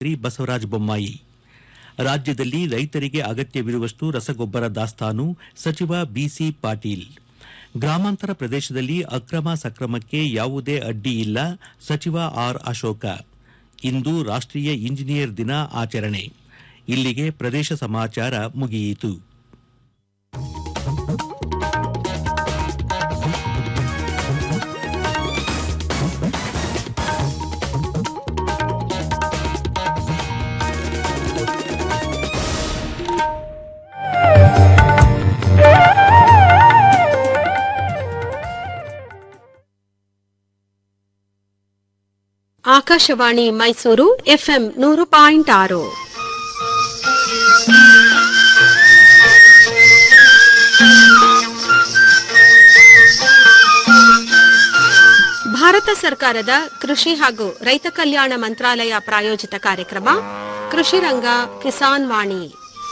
ಶ್ರೀ ಬಸವರಾಜ ಬೊಮ್ಮಾಯಿ ರಾಜ್ಯದಲ್ಲಿ ರೈತರಿಗೆ ಅಗತ್ಯವಿರುವಷ್ಟು ರಸಗೊಬ್ಬರ ದಾಸ್ತಾನು ಸಚಿವ ಬಿಸಿ ಪಾಟೀಲ್ ಗ್ರಾಮಾಂತರ ಪ್ರದೇಶದಲ್ಲಿ ಅಕ್ರಮ ಸಕ್ರಮಕ್ಕೆ ಯಾವುದೇ ಅಡ್ಡಿ ಇಲ್ಲ ಸಚಿವ ಆರ್ ಅಶೋಕ ಇಂದು ರಾಷ್ಟ್ರೀಯ ಇಂಜಿನಿಯರ್ ದಿನ ಆಚರಣೆ ಇಲ್ಲಿಗೆ ಪ್ರದೇಶ ಸಮಾಚಾರ ಮುಗಿಯಿತು ಆಕಾಶವಾಣಿ ಮೈಸೂರು ಎಫ್ಎಂ ನೂರು ಪಾಯಿಂಟ್ ಆರು ಭಾರತ ಸರ್ಕಾರದ ಕೃಷಿ ಹಾಗೂ ರೈತ ಕಲ್ಯಾಣ ಮಂತ್ರಾಲಯ ಪ್ರಾಯೋಜಿತ ಕಾರ್ಯಕ್ರಮ ಕೃಷಿ ರಂಗ ಕಿಸಾನ್ ವಾಣಿ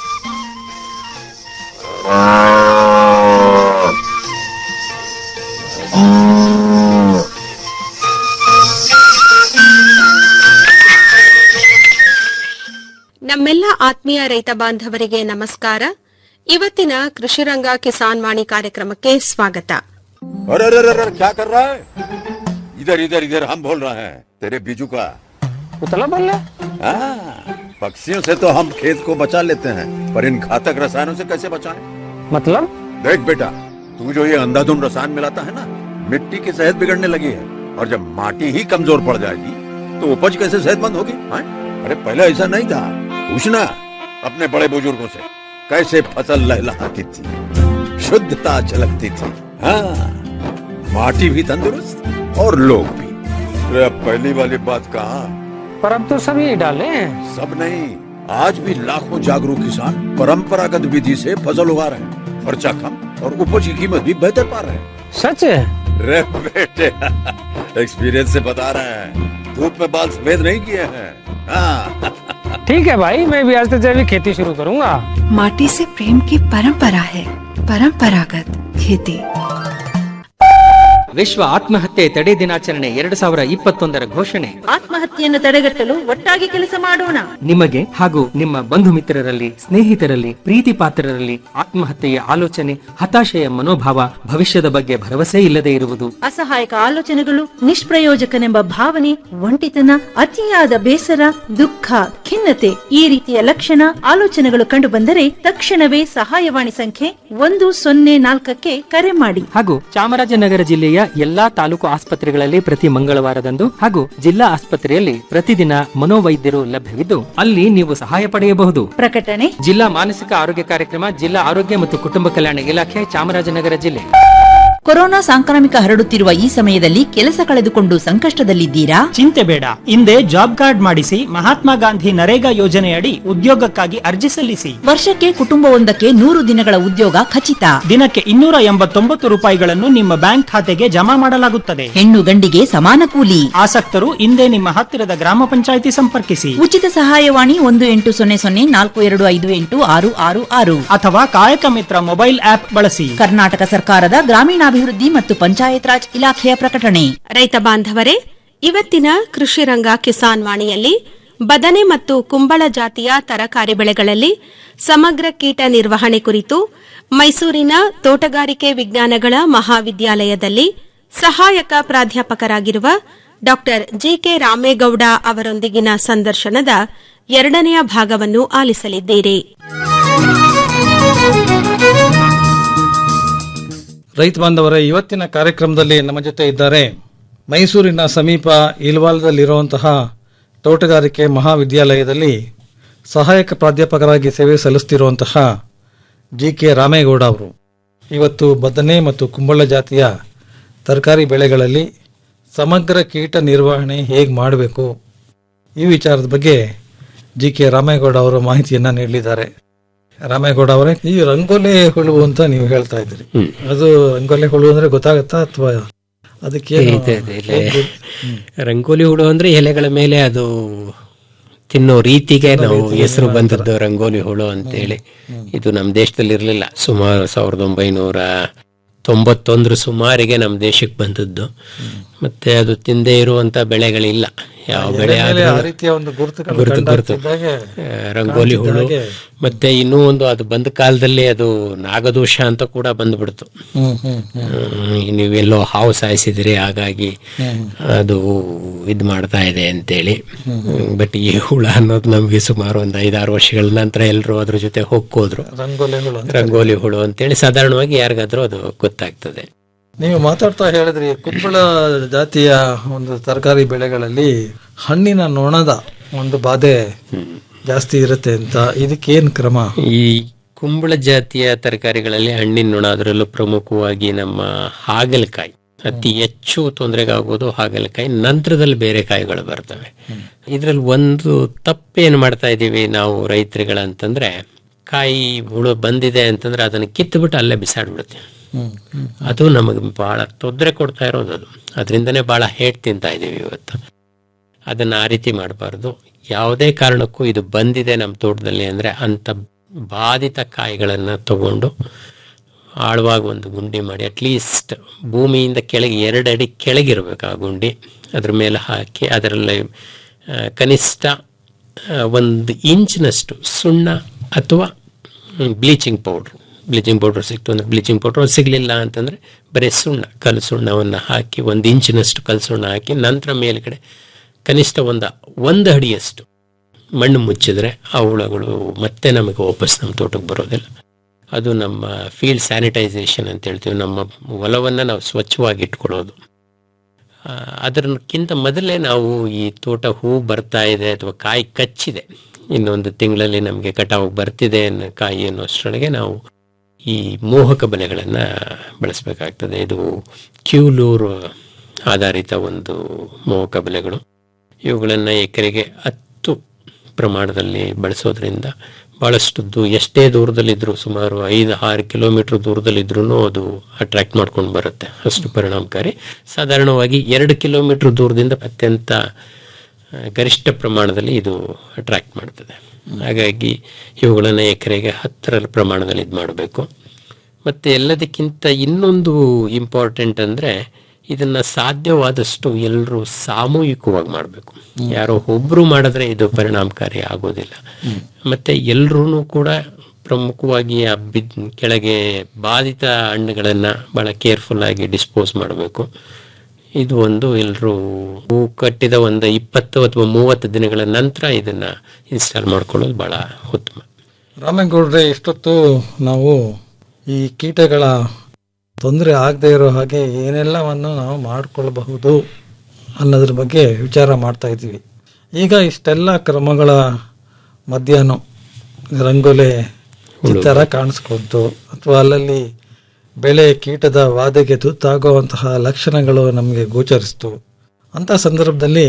ನಮ್ಮೆಲ್ಲ ಆತ್ಮೀಯ ರೈತ ಬಾಂಧವರಿಗೆ ನಮಸ್ಕಾರ ಇವತ್ತಿನ ಕೃಷಿರಂಗ ಕಿಸಾನ್ ವಾಣಿ ಕಾರ್ಯಕ್ರಮಕ್ಕೆ ಸ್ವಾಗತ अरे अरे अरे अरे, क्या कर रहा है इधर इधर इधर हम बोल रहे हैं तेरे बीजू का उतला बोल रहा हाँ, पक्षियों से तो हम खेत को बचा लेते हैं पर इन घातक रसायनों से कैसे बचाएं? मतलब देख बेटा तू जो ये अंधाधुंध रसायन मिलाता है ना मिट्टी की सेहत बिगड़ने लगी है और जब माटी ही कमजोर पड़ जाएगी तो उपज कैसे सेहतमंद होगी हाँ? अरे पहले ऐसा नहीं था पूछना अपने बड़े बुजुर्गों से कैसे फसल लहलहाती थी शुद्धता झलकती थी हाँ माटी भी तंदुरुस्त और लोग भी अरे अब पहली वाली बात कहा पर अब तो सब यही डाले हैं सब नहीं आज भी लाखों जागरूक किसान परंपरागत विधि से फसल उगा रहे हैं खर्चा कम और उपज की कीमत भी बेहतर पा रहे हैं सच है रे बेटे एक्सपीरियंस से बता रहे हैं धूप में बाल सफेद नहीं किए हैं हाँ ठीक है भाई मैं भी आज से जैविक खेती शुरू करूंगा माटी से प्रेम की परंपरा है परंपरागत खेती ವಿಶ್ವ ಆತ್ಮಹತ್ಯೆ ತಡೆ ದಿನಾಚರಣೆ ಎರಡು ಸಾವಿರ ಇಪ್ಪತ್ತೊಂದರ ಘೋಷಣೆ ಆತ್ಮಹತ್ಯೆಯನ್ನು ತಡೆಗಟ್ಟಲು ಒಟ್ಟಾಗಿ ಕೆಲಸ ಮಾಡೋಣ ನಿಮಗೆ ಹಾಗೂ ನಿಮ್ಮ ಬಂಧು ಮಿತ್ರರಲ್ಲಿ ಸ್ನೇಹಿತರಲ್ಲಿ ಪ್ರೀತಿ ಪಾತ್ರರಲ್ಲಿ ಆತ್ಮಹತ್ಯೆಯ ಆಲೋಚನೆ ಹತಾಶೆಯ ಮನೋಭಾವ ಭವಿಷ್ಯದ ಬಗ್ಗೆ ಭರವಸೆ ಇಲ್ಲದೆ ಇರುವುದು ಅಸಹಾಯಕ ಆಲೋಚನೆಗಳು ನಿಷ್ಪ್ರಯೋಜಕನೆಂಬ ಭಾವನೆ ಒಂಟಿತನ ಅತಿಯಾದ ಬೇಸರ ದುಃಖ ಖಿನ್ನತೆ ಈ ರೀತಿಯ ಲಕ್ಷಣ ಆಲೋಚನೆಗಳು ಕಂಡುಬಂದರೆ ತಕ್ಷಣವೇ ಸಹಾಯವಾಣಿ ಸಂಖ್ಯೆ ಒಂದು ಸೊನ್ನೆ ನಾಲ್ಕಕ್ಕೆ ಕರೆ ಮಾಡಿ ಹಾಗೂ ಚಾಮರಾಜನಗರ ಜಿಲ್ಲೆಯ ಎಲ್ಲಾ ತಾಲೂಕು ಆಸ್ಪತ್ರೆಗಳಲ್ಲಿ ಪ್ರತಿ ಮಂಗಳವಾರದಂದು ಹಾಗೂ ಜಿಲ್ಲಾ ಆಸ್ಪತ್ರೆಯಲ್ಲಿ ಪ್ರತಿದಿನ ಮನೋವೈದ್ಯರು ಲಭ್ಯವಿದ್ದು ಅಲ್ಲಿ ನೀವು ಸಹಾಯ ಪಡೆಯಬಹುದು ಪ್ರಕಟಣೆ ಜಿಲ್ಲಾ ಮಾನಸಿಕ ಆರೋಗ್ಯ ಕಾರ್ಯಕ್ರಮ ಜಿಲ್ಲಾ ಆರೋಗ್ಯ ಮತ್ತು ಕುಟುಂಬ ಕಲ್ಯಾಣ ಇಲಾಖೆ ಚಾಮರಾಜನಗರ ಜಿಲ್ಲೆ ಕೊರೋನಾ ಸಾಂಕ್ರಾಮಿಕ ಹರಡುತ್ತಿರುವ ಈ ಸಮಯದಲ್ಲಿ ಕೆಲಸ ಕಳೆದುಕೊಂಡು ಸಂಕಷ್ಟದಲ್ಲಿದ್ದೀರಾ ಚಿಂತೆ ಬೇಡ ಹಿಂದೆ ಜಾಬ್ ಕಾರ್ಡ್ ಮಾಡಿಸಿ ಮಹಾತ್ಮ ಗಾಂಧಿ ನರೇಗಾ ಯೋಜನೆಯಡಿ ಉದ್ಯೋಗಕ್ಕಾಗಿ ಅರ್ಜಿ ಸಲ್ಲಿಸಿ ವರ್ಷಕ್ಕೆ ಕುಟುಂಬವೊಂದಕ್ಕೆ ನೂರು ದಿನಗಳ ಉದ್ಯೋಗ ಖಚಿತ ದಿನಕ್ಕೆ ಇನ್ನೂರ ಎಂಬತ್ತೊಂಬತ್ತು ರೂಪಾಯಿಗಳನ್ನು ನಿಮ್ಮ ಬ್ಯಾಂಕ್ ಖಾತೆಗೆ ಜಮಾ ಮಾಡಲಾಗುತ್ತದೆ ಹೆಣ್ಣು ಗಂಡಿಗೆ ಸಮಾನ ಕೂಲಿ ಆಸಕ್ತರು ಹಿಂದೆ ನಿಮ್ಮ ಹತ್ತಿರದ ಗ್ರಾಮ ಪಂಚಾಯಿತಿ ಸಂಪರ್ಕಿಸಿ ಉಚಿತ ಸಹಾಯವಾಣಿ ಒಂದು ಎಂಟು ಸೊನ್ನೆ ಸೊನ್ನೆ ನಾಲ್ಕು ಎರಡು ಐದು ಎಂಟು ಆರು ಆರು ಆರು ಅಥವಾ ಕಾಯಕ ಮಿತ್ರ ಮೊಬೈಲ್ ಆಪ್ ಬಳಸಿ ಕರ್ನಾಟಕ ಸರ್ಕಾರದ ಗ್ರಾಮೀಣಾಭಿವೃದ್ಧಿ ಮತ್ತು ಪಂಚಾಯತ್ ರಾಜ್ ಇಲಾಖೆಯ ಪ್ರಕಟಣೆ ರೈತ ಬಾಂಧವರೇ ಇವತ್ತಿನ ಕೃಷಿ ರಂಗ ಕಿಸಾನ್ ವಾಣಿಯಲ್ಲಿ ಬದನೆ ಮತ್ತು ಕುಂಬಳ ಜಾತಿಯ ತರಕಾರಿ ಬೆಳೆಗಳಲ್ಲಿ ಸಮಗ್ರ ಕೀಟ ನಿರ್ವಹಣೆ ಕುರಿತು ಮೈಸೂರಿನ ತೋಟಗಾರಿಕೆ ವಿಜ್ಞಾನಗಳ ಮಹಾವಿದ್ಯಾಲಯದಲ್ಲಿ ಸಹಾಯಕ ಪ್ರಾಧ್ಯಾಪಕರಾಗಿರುವ ಡಾ ಜಿಕೆ ರಾಮೇಗೌಡ ಅವರೊಂದಿಗಿನ ಸಂದರ್ಶನದ ಎರಡನೆಯ ಭಾಗವನ್ನು ಆಲಿಸಲಿದ್ದೀರಿ ರೈತ ಬಾಂಧವರ ಇವತ್ತಿನ ಕಾರ್ಯಕ್ರಮದಲ್ಲಿ ನಮ್ಮ ಜೊತೆ ಇದ್ದಾರೆ ಮೈಸೂರಿನ ಸಮೀಪ ಇಲ್ವಾಲದಲ್ಲಿರುವಂತಹ ತೋಟಗಾರಿಕೆ ಮಹಾವಿದ್ಯಾಲಯದಲ್ಲಿ ಸಹಾಯಕ ಪ್ರಾಧ್ಯಾಪಕರಾಗಿ ಸೇವೆ ಸಲ್ಲಿಸ್ತಿರುವಂತಹ ಜಿ ಕೆ ರಾಮೇಗೌಡ ಅವರು ಇವತ್ತು ಬದನೆ ಮತ್ತು ಕುಂಬಳ ಜಾತಿಯ ತರಕಾರಿ ಬೆಳೆಗಳಲ್ಲಿ ಸಮಗ್ರ ಕೀಟ ನಿರ್ವಹಣೆ ಹೇಗೆ ಮಾಡಬೇಕು ಈ ವಿಚಾರದ ಬಗ್ಗೆ ಜಿ ಕೆ ರಾಮೇಗೌಡ ಅವರು ಮಾಹಿತಿಯನ್ನ ನೀಡಲಿದ್ದಾರೆ ರಾಮೇಗೌಡ ಅವರೇ ಈ ರಂಗೋಲಿ ಹುಳು ಅಂತ ನೀವು ಹೇಳ್ತಾ ಇದ್ರಿ ಅದು ರಂಗೋಲಿ ಹುಳು ಅಂದ್ರೆ ಗೊತ್ತಾಗತ್ತಾ ಅಥವಾ ಅದಕ್ಕೆ ಇದೆ, ಇದೆ, ಇದೆ. ರಂಗೋಲಿ ಹುಳು ಅಂದ್ರೆ ಎಲೆಗಳ ಮೇಲೆ ಅದು ತಿನ್ನೋ ರೀತಿಗೆ ನಾವು ಹೆಸರು ಬಂದದ್ದು ರಂಗೋಲಿ ಹುಳು ಅಂತೇಳಿ ಇದು ನಮ್ಮ ದೇಶದಲ್ಲಿ ಇರಲಿಲ್ಲ ಸುಮಾರು ಸಾವಿರದ ಒಂಬೈನೂರ ತೊಂಬತ್ತೊಂದರ ಸುಮಾರಿಗೆ ನಮ್ಮ ದೇಶಕ್ಕೆ ಬಂದದ್ದು ಮತ್ತೆ ಅದು ತಿಂದೇ ಇರುವಂತ ಬೆಳೆಗಳಿಲ್ಲ ಯಾವ ಎಲೆ ಬೆಳೆ ಮೇಲೆ ಆದ್ರೂ ಆ ರೀತಿಯ ಒಂದು ಗುರುತುಗಳು ಗುರುತು ಗುರುತು ಕಂಡಾಗ್ತಿದ್ದಾಗೆ ಆ, ರಂಗೋಲಿ ಹುಳು ಕಾಣ್ತಿದ್ದಾಗೆ. ಮತ್ತೆ ಇನ್ನೂ ಒಂದು ಅದು ಬಂದ ಕಾಲದಲ್ಲಿ ಅದು ನಾಗದೋಷ ಅಂತ ಕೂಡ ಬಂದ್ಬಿಡ್ತು ಹ್ಮ್ ಹ್ಮ್ ಹ್ಮ್ ಹ್ಮ್, ನೀವೆಲ್ಲೋ ಹಾವು ಸಾಯಿಸಿದ್ರಿ ಹಾಗಾಗಿ ಹ್ಮ್. ಅದು ಇದು ಮಾಡ್ತಾ ಇದೆ ಅಂತೇಳಿ ಬಟ್ ಈ ಹುಳ ಅನ್ನೋದು ನಮಗೆ ಸುಮಾರು ಒಂದು ಐದಾರು ವರ್ಷಗಳ ನಂತರ ಎಲ್ಲರೂ ಅದ್ರ ಜೊತೆ ಹೊಕ್ಕೋದ್ರು ರಂಗೋಲಿ ಹುಳು ಅಂತ. ರಂಗೋಲಿ ಹುಳು ಅಂತೇಳಿ ಸಾಧಾರಣವಾಗಿ ಯಾರಿಗಾದ್ರೂ ಅದು ಗೊತ್ತಾಗ್ತದೆ ನೀವು ಮಾತಾಡ್ತಾ ಹೇಳಿದ್ರಿ ಕುಂಬಳ ಜಾತಿಯ ಒಂದು ತರಕಾರಿ ಬೆಳೆಗಳಲ್ಲಿ ಹಣ್ಣಿನ ನೊಣದ ಒಂದು ಬಾಧೆ ಜಾಸ್ತಿ ಇರುತ್ತೆ ಅಂತ ಇದಕ್ಕೇನ್ ಕ್ರಮ ಈ ಕುಂಬಳ ಜಾತಿಯ ತರಕಾರಿಗಳಲ್ಲಿ ಹಣ್ಣಿನ ನೊಣ ಅದರಲ್ಲೂ ಪ್ರಮುಖವಾಗಿ ನಮ್ಮ ಹಾಗಲಕಾಯಿ ಅತಿ ಹೆಚ್ಚು ತೊಂದರೆಗಾಗೋದು ಹಾಗಲಕಾಯಿ ನಂತರದಲ್ಲಿ ಬೇರೆ ಕಾಯಿಗಳು ಬರ್ತವೆ ಇದರಲ್ಲಿ ಒಂದು ತಪ್ಪೇನು ಮಾಡ್ತಾ ಇದ್ದೀವಿ ನಾವು ರೈತರುಗಳಂತಂದ್ರೆ ಕಾಯಿ ಹುಳು ಬಂದಿದೆ ಅಂತಂದ್ರೆ ಅದನ್ನು ಕಿತ್ತುಬಿಟ್ಟು ಅಲ್ಲೇ ಬಿಸಾಡ್ಬಿಡುತ್ತೆ ಅದು ನಮಗೆ ಬಹಳ ತೊಂದರೆ ಕೊಡ್ತಾ ಇರೋದು ಅದು ಅದರಿಂದನೇ ಬಹಳ ಹೇಟ್ ತಿಂತಾ ಇದ್ದೀವಿ ಇವತ್ತು ಅದನ್ನ ಆ ರೀತಿ ಮಾಡಬಾರ್ದು ಯಾವುದೇ ಕಾರಣಕ್ಕೂ ಇದು ಬಂದಿದೆ ನಮ್ಮ ತೋಟದಲ್ಲಿ ಅಂದ್ರೆ ಅಂತ ಬಾಧಿತ ಕಾಯಿಗಳನ್ನ ತಗೊಂಡು ಆಳವಾಗಿ ಒಂದು ಗುಂಡಿ ಮಾಡಿ ಅಟ್ಲೀಸ್ಟ್ ಭೂಮಿಯಿಂದ ಕೆಳಗೆ ಎರಡು ಅಡಿ ಕೆಳಗಿರ್ಬೇಕು ಆ ಗುಂಡಿ ಅದ್ರ ಮೇಲೆ ಹಾಕಿ ಅದರಲ್ಲಿ ಆ, ಕನಿಷ್ಠ ಆ, ಒಂದು ಇಂಚಿನಷ್ಟು ಸುಣ್ಣ ಅಥವಾ ಬ್ಲೀಚಿಂಗ್ ಪೌಡ್ರ್ ಬ್ಲೀಚಿಂಗ್ ಪೌಡ್ರ್ ಸಿಕ್ತು ಅಂದರೆ ಬ್ಲೀಚಿಂಗ್ ಪೌಡ್ರ್ ಸಿಗಲಿಲ್ಲ ಅಂತಂದರೆ ಬರೀ ಸುಣ್ಣ ಕಲ್ಲು ಸುಣ್ಣವನ್ನು ಹಾಕಿ ಒಂದು ಇಂಚಿನಷ್ಟು ಕಲ್ಲು ಸುಣ್ಣ ಹಾಕಿ ನಂತರ ಮೇಲ್ಗಡೆ ಕನಿಷ್ಠ ಒಂದು ಒಂದು ಅಡಿಯಷ್ಟು ಮಣ್ಣು ಮುಚ್ಚಿದ್ರೆ ಆ ಹುಳಗಳು ಮತ್ತೆ ನಮಗೆ ವಾಪಸ್ ನಮ್ಮ ತೋಟಕ್ಕೆ ಬರೋದಿಲ್ಲ ಅದು ನಮ್ಮ ಫೀಲ್ಡ್ ಸ್ಯಾನಿಟೈಸೇಷನ್ ಅಂತ ಹೇಳ್ತೀವಿ ನಮ್ಮ ಹೊಲವನ್ನು ನಾವು ಸ್ವಚ್ಛವಾಗಿ ಇಟ್ಕೊಳ್ಳೋದು ಆ, ಅದಕ್ಕಿಂತ ಮೊದಲೇ ನಾವು ಈ ತೋಟ ಹೂ ಬರ್ತಾ ಇದೆ ಅಥವಾ ಕಾಯಿ ಕಚ್ಚಿದೆ ಇನ್ನೊಂದು ತಿಂಗಳಲ್ಲಿ ನಮಗೆ ಕಟಾವು ಬರ್ತಿದೆ ಅನ್ನೋ ಕಾಯಿ ಅನ್ನೋಷ್ಟರೊಳಗೆ ನಾವು ಈ ಮೋಹಕ ಬಲೆಗಳನ್ನು ಬಳಸಬೇಕಾಗ್ತದೆ ಇದು ಕ್ಯೂಲೂರ್ ಆಧಾರಿತ ಒಂದು ಮೋಹಕ ಬಲೆಗಳು ಇವುಗಳನ್ನು ಎಕರೆಗೆ ಹತ್ತು ಪ್ರಮಾಣದಲ್ಲಿ ಬಳಸೋದ್ರಿಂದ ಭಾಳಷ್ಟು ದೂ ಎಷ್ಟೇ ದೂರದಲ್ಲಿದ್ದರೂ ಸುಮಾರು ಐದು ಆರು ಕಿಲೋಮೀಟರ್ ದೂರದಲ್ಲಿದ್ರೂ ಅದು ಅಟ್ರಾಕ್ಟ್ ಮಾಡ್ಕೊಂಡು ಬರುತ್ತೆ ಅಷ್ಟು ಪರಿಣಾಮಕಾರಿ ಸಾಧಾರಣವಾಗಿ ಎರಡು ಕಿಲೋಮೀಟರ್ ದೂರದಿಂದ ಅತ್ಯಂತ ಆ, ಗರಿಷ್ಠ ಪ್ರಮಾಣದಲ್ಲಿ ಇದು ಅಟ್ರಾಕ್ಟ್ ಮಾಡ್ತದೆ ಹಾಗಾಗಿ ಇವುಗಳನ್ನು ಎಕರೆಗೆ ಹತ್ತರ ಪ್ರಮಾಣದಲ್ಲಿ ಇದು ಮಾಡಬೇಕು ಮತ್ತು ಎಲ್ಲದಕ್ಕಿಂತ ಇನ್ನೊಂದು ಇಂಪಾರ್ಟೆಂಟ್ ಅಂದರೆ ಇದನ್ನು ಸಾಧ್ಯವಾದಷ್ಟು ಎಲ್ಲರೂ ಸಾಮೂಹಿಕವಾಗಿ ಮಾಡಬೇಕು ಯಾರೋ ಒಬ್ಬರು ಮಾಡಿದ್ರೆ ಇದು ಪರಿಣಾಮಕಾರಿ ಆಗೋದಿಲ್ಲ ಮತ್ತು ಎಲ್ಲರೂ ಕೂಡ ಪ್ರಮುಖವಾಗಿ ಆ ಬಿದ್ ಕೆಳಗೆ ಬಾಧಿತ ಹಣ್ಣುಗಳನ್ನು ಭಾಳ ಕೇರ್ಫುಲ್ ಆಗಿ ಡಿಸ್ಪೋಸ್ ಮಾಡಬೇಕು ಇದು ಒಂದು ಎಲ್ಲರೂ ಹೂ ಕಟ್ಟಿದ ಒಂದು ಇಪ್ಪತ್ತು ಅಥವಾ ಮೂವತ್ತು ದಿನಗಳ ನಂತರ ಇದನ್ನ ಇನ್ಸ್ಟಾಲ್ ಮಾಡ್ಕೊಳ್ಳೋದು ಬಹಳ ಉತ್ತಮ ರಾಮೇಗೌಡ್ರೆ ಇಷ್ಟೊತ್ತು ನಾವು ಈ ಕೀಟಗಳ ತೊಂದರೆ ಆಗದೆ ಇರೋ ಹಾಗೆ ಏನೆಲ್ಲವನ್ನು ನಾವು ಮಾಡಿಕೊಳ್ಳಬಹುದು ಅನ್ನೋದ್ರ ಬಗ್ಗೆ ವಿಚಾರ ಮಾಡ್ತಾ ಇದ್ದೀವಿ ಈಗ ಇಷ್ಟೆಲ್ಲ ಕ್ರಮಗಳ ಮಧ್ಯಾಹ್ನ ರಂಗೋಲೆ ಚಿತ್ತರ ಕಾಣಿಸ್ಕೊಂತು ಅಥವಾ ಅಲ್ಲಲ್ಲಿ ಬೆಳೆ ಕೀಟದ ವಾದೆಗೆ ತುತ್ತಾಗುವಂತಹ ಲಕ್ಷಣಗಳು ನಮಗೆ ಗೋಚರಿಸ್ತು ಅಂಥ ಸಂದರ್ಭದಲ್ಲಿ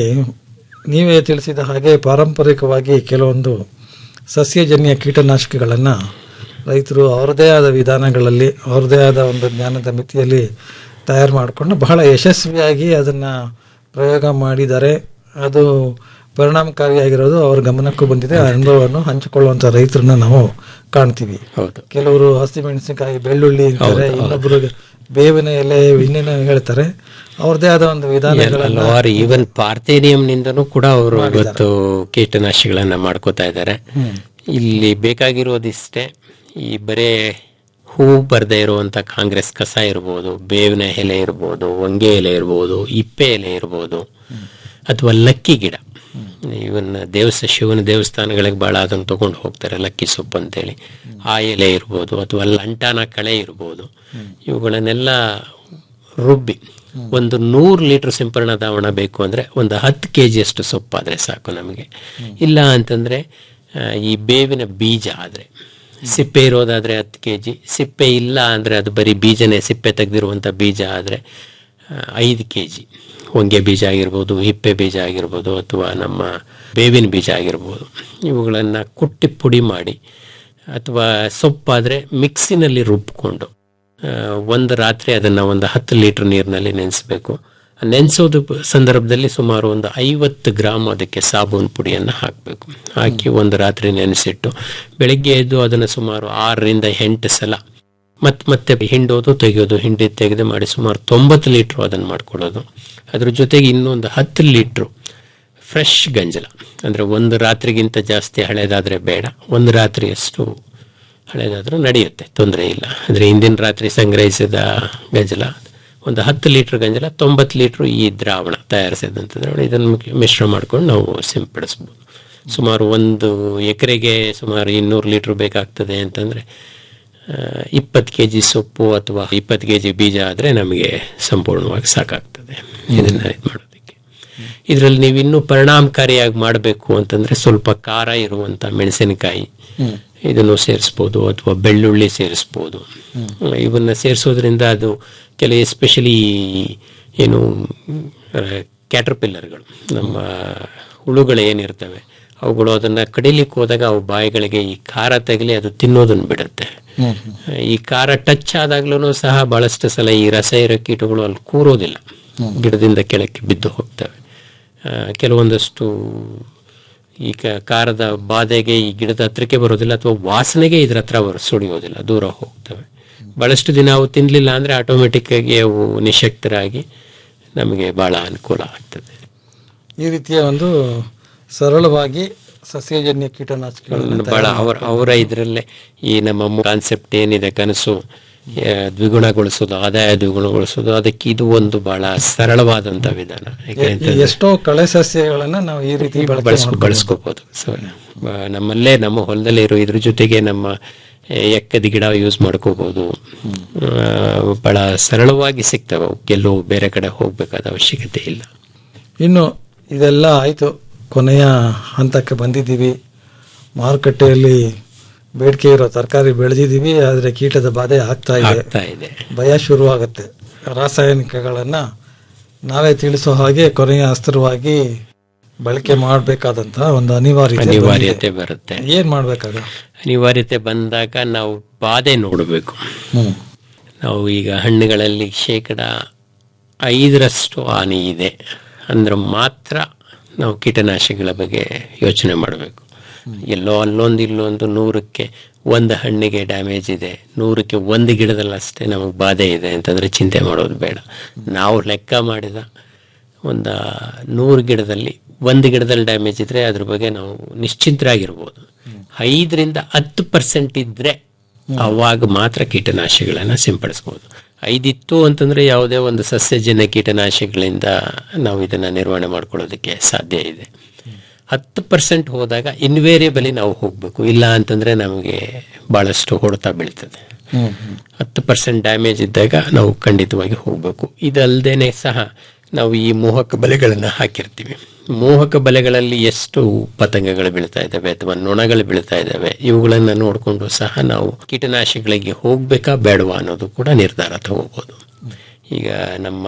ನೀವೇ ತಿಳಿಸಿದ ಹಾಗೆ ಪಾರಂಪರಿಕವಾಗಿ ಕೆಲವೊಂದು ಸಸ್ಯಜನ್ಯ ಕೀಟನಾಶಕಗಳನ್ನು ರೈತರು ಅವರದೇ ಆದ ವಿಧಾನಗಳಲ್ಲಿ ಅವರದೇ ಆದ ಒಂದು ಜ್ಞಾನದ ಮಿತಿಯಲ್ಲಿ ತಯಾರು ಮಾಡಿಕೊಂಡು ಬಹಳ ಯಶಸ್ವಿಯಾಗಿ ಅದನ್ನು ಪ್ರಯೋಗ ಮಾಡಿದ್ದಾರೆ ಅದು ಪರಿಣಾಮಕಾರಿಯಾಗಿರೋದು ಅವ್ರ ಗಮನಕ್ಕೂ ಬಂದಿದೆ ಆ ಅನುಭವವನ್ನು ಹಂಚಿಕೊಳ್ಳುವಂಥ ರೈತರನ್ನ ನಾವು ಕಾಣ್ತೀವಿ ಹೌದು ಕೆಲವರು ಹಸಿಮೆಣಸಿನಕಾಯಿ ಬೆಳ್ಳುಳ್ಳಿ ಅಂತಾರೆ ಇನ್ನೊಬ್ಬರು ಬೇವಿನ ಎಲೆ ಇನ್ನೇನೋ ಹೇಳ್ತಾರೆ ಅವ್ರದೇ ಆದ ಒಂದು ವಿಧಾನಗಳನ್ನು ಹಲವಾರು ಈವನ್ ಪಾರ್ಥೇನಿಯಂನಿಂದನೂ ಕೂಡ ಅವರು ಇವತ್ತು ಕೀಟನಾಶಿಗಳನ್ನ ಮಾಡ್ಕೋತಾ ಇದ್ದಾರೆ ಇಲ್ಲಿ ಬೇಕಾಗಿರೋದಿಷ್ಟೇ ಈ ಬರೇ ಹೂ ಬರದೇ ಇರುವಂತ ಕಾಂಗ್ರೆಸ್ ಕಸ ಇರ್ಬೋದು ಬೇವಿನ ಎಲೆ ಇರ್ಬೋದು ಹೊಂಗೆ ಎಲೆ ಇರ್ಬೋದು ಇಪ್ಪೆ ಎಲೆ ಇರ್ಬೋದು ಅಥವಾ ಲಕ್ಕಿ ಗಿಡ ಇವನ್ ದೇವಸ್ಥ ಶಿವನ ದೇವಸ್ಥಾನಗಳಿಗೆ ಬಹಳ ಅದನ್ನು ತಗೊಂಡು ಹೋಗ್ತಾರೆ ಲಕ್ಕಿ ಸೊಪ್ಪು ಅಂತೇಳಿ ಆ ಎಲೆ ಇರ್ಬೋದು ಅಥವಾ ಲಂಟಾನ ಕಳೆ ಇರ್ಬೋದು ಇವುಗಳನ್ನೆಲ್ಲ ರುಬ್ಬಿ ಒಂದು ನೂರು ಲೀಟರ್ ಸಿಂಪರಣಾ ದ್ರಾವಣ ಬೇಕು ಅಂದ್ರೆ ಒಂದು ಹತ್ತು ಕೆ ಜಿಯಷ್ಟು ಸೊಪ್ಪಾದ್ರೆ ಸಾಕು ನಮಗೆ ಇಲ್ಲ ಅಂತಂದ್ರೆ ಆ, ಈ ಬೇವಿನ ಬೀಜ ಆದ್ರೆ ಸಿಪ್ಪೆ ಇರೋದಾದ್ರೆ ಹತ್ತು ಕೆ ಜಿ ಸಿಪ್ಪೆ ಇಲ್ಲ ಅಂದ್ರೆ ಅದು ಬರೀ ಬೀಜನೇ ಸಿಪ್ಪೆ ತೆಗೆದಿರುವಂಥ ಬೀಜ ಆದ್ರೆ ಆ, ಐದು ಕೆ ಜಿ ಹೊಂಗೆ ಬೀಜ ಆಗಿರ್ಬೋದು ಹಿಪ್ಪೆ ಬೀಜ ಆಗಿರ್ಬೋದು ಅಥವಾ ನಮ್ಮ ಬೇವಿನ ಬೀಜ ಆಗಿರ್ಬೋದು ಇವುಗಳನ್ನು ಕುಟ್ಟಿ ಪುಡಿ ಮಾಡಿ ಅಥವಾ ಸೊಪ್ಪಾದರೆ ಮಿಕ್ಸಿನಲ್ಲಿ ರುಬ್ಕೊಂಡು ಆ, ಒಂದು ರಾತ್ರಿ ಅದನ್ನು ಒಂದು ಹತ್ತು ಲೀಟರ್ ನೀರಿನಲ್ಲಿ ನೆನೆಸಬೇಕು ನೆನೆಸೋದು ಸಂದರ್ಭದಲ್ಲಿ ಸುಮಾರು ಒಂದು ಐವತ್ತು ಗ್ರಾಮ್ ಅದಕ್ಕೆ ಸಾಬೂನು ಪುಡಿಯನ್ನು ಹಾಕಬೇಕು ಹಾಕಿ ಒಂದು ರಾತ್ರಿ ನೆನೆಸಿಟ್ಟು ಬೆಳಗ್ಗೆ ಎದ್ದು ಅದನ್ನು ಸುಮಾರು ಆರರಿಂದ ಎಂಟು ಸಲ ಮತ್ತೆ ಮತ್ತೆ ಹಿಂಡೋದು ತೆಗೆಯೋದು ಹಿಂಡಿ ತೆಗೆದು ಮಾಡಿ ಸುಮಾರು ತೊಂಬತ್ತು ಲೀಟ್ರು ಅದನ್ನು ಮಾಡ್ಕೊಳ್ಳೋದು ಅದ್ರ ಜೊತೆಗೆ ಇನ್ನೊಂದು ಹತ್ತು ಲೀಟ್ರು ಫ್ರೆಶ್ ಗಂಜಲ ಅಂದರೆ ಒಂದು ರಾತ್ರಿಗಿಂತ ಜಾಸ್ತಿ ಹಳೇದಾದರೆ ಬೇಡ ಒಂದು ರಾತ್ರಿಯಷ್ಟು ಹಳೇದಾದರೂ ನಡೆಯುತ್ತೆ ತೊಂದರೆ ಇಲ್ಲ ಅಂದರೆ ಹಿಂದಿನ ರಾತ್ರಿ ಸಂಗ್ರಹಿಸಿದ ಗಂಜಲ ಒಂದು ಹತ್ತು ಲೀಟ್ರ್ ಗಂಜಲ ತೊಂಬತ್ತು ಲೀಟ್ರು ಈ ದ್ರಾವಣ ತಯಾರಿಸಿದಂಥ ದ್ರಾವಣ ಇದನ್ನು ಮಿಶ್ರ ಮಾಡ್ಕೊಂಡು ನಾವು ಸಿಂಪಡಿಸ್ಬೋದು ಸುಮಾರು ಒಂದು ಎಕರೆಗೆ ಸುಮಾರು ಇನ್ನೂರು ಲೀಟ್ರ್ ಬೇಕಾಗ್ತದೆ ಅಂತಂದರೆ ಇಪ್ಪತ್ತು ಕೆ ಜಿ ಸೊಪ್ಪು ಅಥವಾ ಇಪ್ಪತ್ತು ಕೆ ಜಿ ಬೀಜ ಆದರೆ ನಮಗೆ ಸಂಪೂರ್ಣವಾಗಿ ಸಾಕಾಗ್ತದೆ ಇದನ್ನು ಇದು ಮಾಡೋದಕ್ಕೆ ಇದರಲ್ಲಿ ನೀವು ಇನ್ನೂ ಪರಿಣಾಮಕಾರಿಯಾಗಿ ಮಾಡಬೇಕು ಅಂತಂದರೆ ಸ್ವಲ್ಪ ಖಾರ ಇರುವಂಥ ಮೆಣಸಿನಕಾಯಿ ಇದನ್ನು ಸೇರಿಸ್ಬೋದು ಅಥವಾ ಬೆಳ್ಳುಳ್ಳಿ ಸೇರಿಸ್ಬೋದು ಇವನ್ನ ಸೇರಿಸೋದ್ರಿಂದ ಅದು ಕೆಲ ಎಸ್ಪೆಷಲಿ ಏನು ಕ್ಯಾಟರ್ಪಿಲ್ಲರ್ಗಳು ನಮ್ಮ ಹುಳುಗಳು ಏನಿರ್ತವೆ ಅವುಗಳು ಅದನ್ನು ಕಡಿಲಿಕ್ಕೆ ಹೋದಾಗ ಅವು ಬಾಯಿಗಳಿಗೆ ಈ ಖಾರ ತಗಲಿ ಅದು ತಿನ್ನೋದನ್ನು ಬಿಡುತ್ತೆ ಈ ಖಾರ ಟಚ್ ಆದಾಗ್ಲೂ ಸಹ ಬಹಳಷ್ಟು ಸಲ ಈ ರಸ ಇರೋ ಕೀಟಗಳು ಅಲ್ಲಿ ಕೂರೋದಿಲ್ಲ ಗಿಡದಿಂದ ಕೆಳಕ್ಕೆ ಬಿದ್ದು ಹೋಗ್ತವೆ ಆ, ಕೆಲವೊಂದಷ್ಟು ಈ ಕ- ಖಾರದ ಬಾಧೆಗೆ ಈ ಗಿಡದ ಹತ್ರಕ್ಕೆ ಬರೋದಿಲ್ಲ ಅಥವಾ ವಾಸನೆಗೆ ಇದ್ರ ಹತ್ರ ಬರೋ ಸುಳಿಯೋದಿಲ್ಲ ದೂರ ಹೋಗ್ತವೆ ಬಹಳಷ್ಟು ದಿನ ಅವು ತಿನ್ನಲಿಲ್ಲ ಅಂದರೆ ಆಟೋಮೆಟಿಕ್ ಆಗಿ ಅವು ನಿಶಕ್ತರಾಗಿ ನಮಗೆ ಬಹಳ ಅನುಕೂಲ ಆಗ್ತದೆ ಈ ರೀತಿಯ ಒಂದು ಸರಳವಾಗಿ ಸಸ್ಯಜನ್ಯ ಕೀಟನಾಶಕಗಳನ್ನು ಬಹಳ ಅವರ ಅವರ ಇದರಲ್ಲೇ ಈ ನಮ್ಮ ಕಾನ್ಸೆಪ್ಟ್ ಏನಿದೆ ಕನಸು ಆ, ದ್ವಿಗುಣಗೊಳಿಸೋದು ಆದಾಯ ದ್ವಿಗುಣಗೊಳಿಸೋದು ಅದಕ್ಕೆ ಇದು ಒಂದು ಬಹಳ ಸರಳವಾದಂತ ವಿಧಾನ ಈ ಯಾಕೆಂತಂದ್ರೆ ಎಷ್ಟೋ ಕಳೆ ಸಸ್ಯಗಳನ್ನ ನಾವು ಈ ರೀತಿ ಬಳಕೆ ಬಳಸ್ಕೊ ಮಾಡ್ಕೊಬೋದು. ಬಳಸ್ಕೋಬಹುದು ಸೊ ಬ- ನಮ್ಮಲ್ಲೇ ನಮ್ಮ ಹೊಲದಲ್ಲೇ ಇರೋ ಇದ್ರ ಜೊತೆಗೆ ನಮ್ಮ ಆ, ಎಕ್ಕದ ಗಿಡ ಯೂಸ್ ಮಾಡ್ಕೋಬಹುದು ಆ, ಬಹಳ ಸರಳವಾಗಿ ಸಿಗ್ತವೆ ಅವಕ್ಕೆಲ್ಲೂ ಬೇರೆ ಕಡೆ ಹೋಗ್ಬೇಕಾದ ಅವಶ್ಯಕತೆ ಇಲ್ಲ ಇನ್ನು ಇದೆಲ್ಲ ಆಯಿತು ಕೊನೆಯ ಹಂತಕ್ಕೆ ಬಂದಿದ್ದೀವಿ ಮಾರುಕಟ್ಟೆಯಲ್ಲಿ ಬೇಡಿಕೆ ಇರೋ ತರಕಾರಿ ಬೆಳೆದಿದ್ದೀವಿ ಆದರೆ ಕೀಟದ ಬಾಧೆ ಆಗ್ತಾ ಇದೆ ಆಗ್ತಾ ಇದೆ ಭಯ ಶುರುವಾಗುತ್ತೆ ರಾಸಾಯನಿಕಗಳನ್ನ ನಾವೇ ತಿಳಿಸೋ ಹಾಗೆ ಕೊನೆಯ ಅಸ್ತ್ರವಾಗಿ ಬಳಕೆ ಮಾಡಬೇಕಾದಂತಹ ಒಂದು ಅನಿವಾರ್ಯತೆ ಅನಿವಾರ್ಯತೆ ಬಂದಿದೆ. ಬರುತ್ತೆ ಏನ್ ಮಾಡ್ಬೇಕಾಗ ಅನಿವಾರ್ಯತೆ ಬಂದಾಗ ನಾವು ಬಾಧೆ ನೋಡಬೇಕು ಹ್ಮ್ ನಾವು ಈಗ ಹಣ್ಣುಗಳಲ್ಲಿ ಶೇಕಡ ಐದರಷ್ಟು ಹಾನಿ ಇದೆ ಅಂದ್ರೆ ಮಾತ್ರ ನಾವು ಕೀಟನಾಶಕಗಳ ಬಗ್ಗೆ ಯೋಚನೆ ಮಾಡಬೇಕು ಎಲ್ಲೋ ಅಲ್ಲೊಂದು ಇಲ್ಲೊಂದು ನೂರಕ್ಕೆ ಒಂದು ಹಣ್ಣಿಗೆ ಡ್ಯಾಮೇಜ್ ಇದೆ ನೂರಕ್ಕೆ ಒಂದು ಗಿಡದಲ್ಲಿ ಅಷ್ಟೇ ನಮಗೆ ಬಾಧೆ ಇದೆ ಅಂತಂದರೆ ಚಿಂತೆ ಮಾಡೋದು ಬೇಡ ನಾವು ಲೆಕ್ಕ ಮಾಡಿದ ಒಂದು ನೂರು ಗಿಡದಲ್ಲಿ ಒಂದು ಗಿಡದಲ್ಲಿ ಡ್ಯಾಮೇಜ್ ಇದ್ರೆ ಅದ್ರ ಬಗ್ಗೆ ನಾವು ನಿಶ್ಚಿಂತರಾಗಿರ್ಬೋದು ಐದರಿಂದ ಹತ್ತು ಪರ್ಸೆಂಟ್ ಇದ್ರೆ ಅವಾಗ ಮಾತ್ರ ಕೀಟನಾಶಕಗಳನ್ನ ಸಿಂಪಡಿಸ್ಬೋದು ಐದಿತ್ತು ಅಂತಂದ್ರೆ ಯಾವುದೇ ಒಂದು ಸಸ್ಯಜನ್ಯ ಕೀಟನಾಶಕಗಳಿಂದ ನಾವು ಇದನ್ನ ನಿರ್ವಹಣೆ ಮಾಡ್ಕೊಳ್ಳೋದಕ್ಕೆ ಸಾಧ್ಯ ಇದೆ ಹತ್ತು ಪರ್ಸೆಂಟ್ ಹೋದಾಗ ಇನ್ವೇರಿಯಬಲಿ ನಾವು ಹೋಗಬೇಕು ಇಲ್ಲ ಅಂತಂದ್ರೆ ನಮಗೆ ಬಹಳಷ್ಟು ಹೊಡೆತ ಬೀಳ್ತದೆ ಹತ್ತು ಪರ್ಸೆಂಟ್ ಡ್ಯಾಮೇಜ್ ಇದ್ದಾಗ ನಾವು ಖಂಡಿತವಾಗಿ ಹೋಗಬೇಕು ಇದಲ್ದೇನೆ ಸಹ ನಾವು ಈ ಮೋಹಕ ಬಲೆಗಳನ್ನು ಹಾಕಿರ್ತೀವಿ ಮೋಹಕ ಬಲೆಗಳಲ್ಲಿ ಎಷ್ಟು ಪತಂಗಗಳು ಬೀಳ್ತಾ ಇದ್ದಾವೆ ಅಥವಾ ನೊಣಗಳು ಬೀಳ್ತಾ ಇದ್ದಾವೆ ಇವುಗಳನ್ನು ನೋಡಿಕೊಂಡು ಸಹ ನಾವು ಕೀಟನಾಶಕಗಳಿಗೆ ಹೋಗ್ಬೇಕಾ ಬೇಡವಾ ಅನ್ನೋದು ಕೂಡ ನಿರ್ಧಾರ ತಗೋಬಹುದು ಈಗ ನಮ್ಮ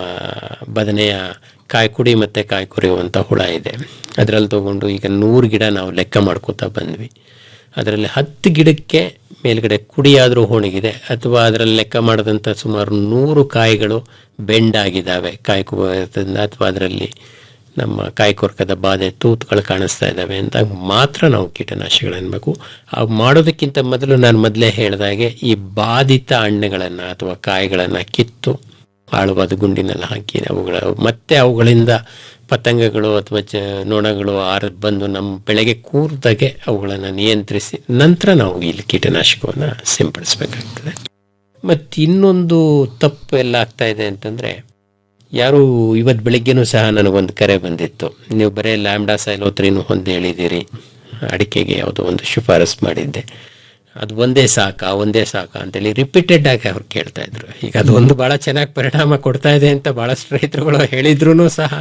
ಬದನೆಯ ಕಾಯ್ಕುಡಿ ಮತ್ತೆ ಕಾಯಿ ಕೊರೆಯುವಂಥ ಹುಳ ಇದೆ ಅದರಲ್ಲಿ ತಗೊಂಡು ಈಗ ನೂರು ಗಿಡ ನಾವು ಲೆಕ್ಕ ಮಾಡ್ಕೋತಾ ಬಂದ್ವಿ ಅದರಲ್ಲಿ ಹತ್ತು ಗಿಡಕ್ಕೆ ಮೇಲ್ಗಡೆ ಕುಡಿಯಾದರೂ ಹೋಣಿಗಿದೆ ಅಥವಾ ಅದರಲ್ಲಿ ಲೆಕ್ಕ ಮಾಡಿದಂಥ ಸುಮಾರು ನೂರು ಕಾಯಿಗಳು ಬೆಂಡಾಗಿದ್ದಾವೆ ಕಾಯಿ ಕೊರದಿಂದ ಅಥವಾ ಅದರಲ್ಲಿ ನಮ್ಮ ಕಾಯಿ ಕೊರಕದ ಬಾಧೆ ತೂತುಗಳು ಕಾಣಿಸ್ತಾ ಇದ್ದಾವೆ ಅಂದಾಗ ಮಾತ್ರ ನಾವು ಕೀಟನಾಶಕಗಳು ಅನ್ಬೇಕು ಆ ಮಾಡೋದಕ್ಕಿಂತ ಮೊದಲು ನಾನು ಮೊದಲೇ ಹೇಳಿದಾಗೆ ಈ ಬಾಧಿತ ಹಣ್ಣುಗಳನ್ನು ಅಥವಾ ಕಾಯಿಗಳನ್ನು ಕಿತ್ತು ಆಳವಾದ ಗುಂಡಿನಲ್ಲಿ ಹಾಕಿ ಅವುಗಳ ಮತ್ತೆ ಅವುಗಳಿಂದ ಪತಂಗಗಳು ಅಥವಾ ಚ ನೊಣಗಳು ಆರ ಬಂದು ನಮ್ಮ ಬೆಳೆಗೆ ಕೂರ್ದಾಗೆ ಅವುಗಳನ್ನು ನಿಯಂತ್ರಿಸಿ ನಂತರ ನಾವು ಇಲ್ಲಿ ಕೀಟನಾಶಕವನ್ನು ಸಿಂಪಡಿಸಬೇಕಾಗ್ತದೆ ಮತ್ತು ಇನ್ನೊಂದು ತಪ್ಪು ಎಲ್ಲ ಆಗ್ತಾ ಇದೆ ಅಂತಂದರೆ ಯಾರು ಇವತ್ತು ಬೆಳಿಗ್ಗೆನೂ ಸಹ ನನಗೊಂದು ಕರೆ ಬಂದಿತ್ತು ನೀವು ಬರೀ ಲ್ಯಾಂಬ್ಡಾ ಸೈಲೋತ್ರಿನೂ ಹೊಂದಿ ಹೇಳಿದ್ದೀರಿ ಅಡಿಕೆಗೆ ಯಾವುದೋ ಒಂದು ಶಿಫಾರಸ್ ಮಾಡಿದ್ದೆ ಅದು ಒಂದೇ ಸಾಕ ಒಂದೇ ಸಾಕ ಅಂತೇಳಿ ರಿಪೀಟೆಡ್ ಆಗಿ ಅವ್ರು ಕೇಳ್ತಾ ಇದ್ರು ಈಗ ಅದು ಒಂದು ಬಹಳ ಚೆನ್ನಾಗಿ ಪರಿಣಾಮ ಕೊಡ್ತಾ ಇದೆ ಅಂತ ಬಹಳಷ್ಟು ರೈತರುಗಳು ಹೇಳಿದ್ರು ಸಹ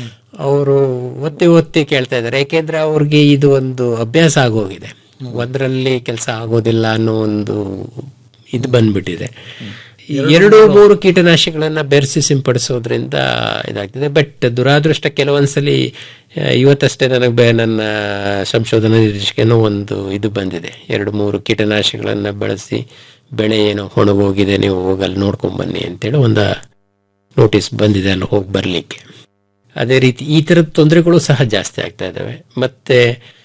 ಅವರು ಒತ್ತಿ ಒತ್ತಿ ಕೇಳ್ತಾ ಇದ್ದಾರೆ ಯಾಕೆಂದ್ರೆ ಅವ್ರಿಗೆ ಇದು ಒಂದು ಅಭ್ಯಾಸ ಆಗೋಗಿದೆ ಒಂದರಲ್ಲಿ ಕೆಲಸ ಆಗೋದಿಲ್ಲ ಅನ್ನೋ ಒಂದು ಇದು ಬಂದ್ಬಿಟ್ಟಿದೆ ಎರಡು ಮೂರು ಕೀಟನಾಶಕಗಳನ್ನ ಬೆರೆಸಿ ಸಿಂಪಡಿಸೋದ್ರಿಂದ ಇದಾಗ್ತದೆ ಬಟ್ ದುರಾದೃಷ್ಟ ಕೆಲವೊಂದ್ಸಲಿ ಆ, ಇವತ್ತಷ್ಟೇ ನನಗೆ ಬೆ- ನನ್ನ ಸಂಶೋಧನಾ ನಿರ್ದೇಶಕನೂ ಒಂದು ಇದು ಬಂದಿದೆ ಎರಡು ಮೂರು ಕೀಟನಾಶಕಗಳನ್ನ ಬಳಸಿ ಬೆಳೆ ಏನೋ ಒಣಗೋಗಿದೆ ನೀವು ಹೋಗಲ್ಲಿ ನೋಡ್ಕೊಂಡ್ ಬನ್ನಿ ಅಂತೇಳಿ ಒಂದು ನೋಟಿಸ್ ಬಂದಿದೆ ಅಲ್ಲಿ ಹೋಗಿ ಬರಲಿಕ್ಕೆ ಅದೇ ರೀತಿ ಈ ಥರದ ತೊಂದರೆಗಳು ಸಹ ಜಾಸ್ತಿ ಆಗ್ತಾ ಇದ್ದಾವೆ ಮತ್ತೆ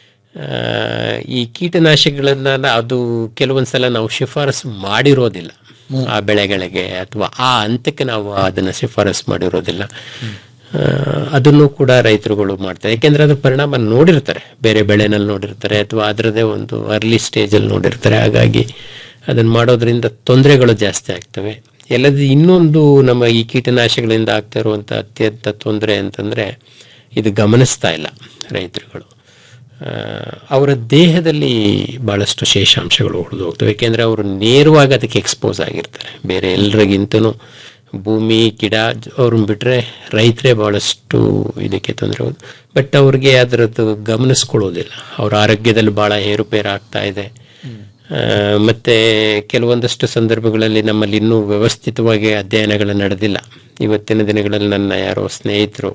ಆ, ಈ ಕೀಟನಾಶಕಗಳನ್ನ ಅದು ಕೆಲವೊಂದ್ಸಲ ನಾವು ಶಿಫಾರಸು ಮಾಡಿರೋದಿಲ್ಲ ಆ ಬೆಳೆಗಳಿಗೆ ಅಥವಾ ಆ ಹಂತಕ್ಕೆ ನಾವು ಅದನ್ನ ಶಿಫಾರಸ್ ಮಾಡಿರೋದಿಲ್ಲ ಆ, ಅದನ್ನು ಕೂಡ ರೈತರುಗಳು ಮಾಡ್ತಾರೆ ಯಾಕೆಂದ್ರೆ ಅದ್ರ ಪರಿಣಾಮ ನೋಡಿರ್ತಾರೆ ಬೇರೆ ಬೆಳೆನಲ್ಲಿ ನೋಡಿರ್ತಾರೆ ಅಥವಾ ಅದರದೇ ಒಂದು ಅರ್ಲಿ ಸ್ಟೇಜಲ್ಲಿ ನೋಡಿರ್ತಾರೆ ಹಾಗಾಗಿ ಅದನ್ನ ಮಾಡೋದ್ರಿಂದ ತೊಂದರೆಗಳು ಜಾಸ್ತಿ ಆಗ್ತವೆ ಎಲ್ಲದ ಇನ್ನೊಂದು ನಮ್ಮ ಈ ಕೀಟನಾಶಕಗಳಿಂದ ಆಗ್ತಾ ಇರುವಂಥ ಅತ್ಯಂತ ತೊಂದರೆ ಅಂತಂದ್ರೆ ಇದು ಗಮನಿಸ್ತಾ ಇಲ್ಲ ರೈತರುಗಳು ಆ, ಅವರ ದೇಹದಲ್ಲಿ ಬಹಳಷ್ಟು ಶೇಷಾಂಶಗಳು ಉಳಿದು ಹೋಗ್ತವೆ ಯಾಕೆಂದ್ರೆ ಅವರು ನೇರವಾಗಿ ಅದಕ್ಕೆ ಎಕ್ಸ್ಪೋಸ್ ಆಗಿರ್ತಾರೆ ಬೇರೆ ಎಲ್ಲರಿಗಿಂತನೂ ಭೂಮಿ ಗಿಡ ಅವ್ರನ್ನ ಬಿಟ್ರೆ ರೈತರೇ ಬಹಳಷ್ಟು ಇದಕ್ಕೆ ತೊಂದರೆ ಹೋದು ಬಟ್ ಅವ್ರಿಗೆ ಅದರದ್ದು ಗಮನಿಸ್ಕೊಳ್ಳೋದಿಲ್ಲ ಅವ್ರ ಆರೋಗ್ಯದಲ್ಲಿ ಬಹಳ ಏರುಪೇರು ಆಗ್ತಾ ಇದೆ ಆ, ಮತ್ತೆ ಕೆಲವೊಂದಷ್ಟು ಸಂದರ್ಭಗಳಲ್ಲಿ ನಮ್ಮಲ್ಲಿ ಇನ್ನೂ ವ್ಯವಸ್ಥಿತವಾಗಿ ಅಧ್ಯಯನಗಳು ನಡೆದಿಲ್ಲ ಇವತ್ತಿನ ದಿನಗಳಲ್ಲಿ ನನ್ನ ಯಾರೋ ಸ್ನೇಹಿತರು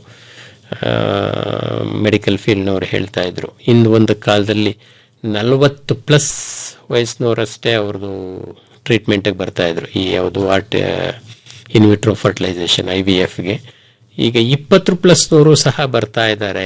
ಮೆಡಿಕಲ್ ಫೀಲ್ಡ್ನವ್ರು ಹೇಳ್ತಾ ಇದ್ರು ಇಂದು ಒಂದು ಕಾಲದಲ್ಲಿ ನಲವತ್ತು ಪ್ಲಸ್ ವಯಸ್ಸಿನವರಷ್ಟೇ ಅವ್ರದ್ದು ಟ್ರೀಟ್ಮೆಂಟಿಗೆ ಬರ್ತಾ ಇದ್ರು ಈ ಯಾವುದು art in vitro fertilisation I V ಎಫ್ಗೆ ಈಗ ಇಪ್ಪತ್ತು ಪ್ಲಸ್ನವರು ಸಹ ಬರ್ತಾ ಇದ್ದಾರೆ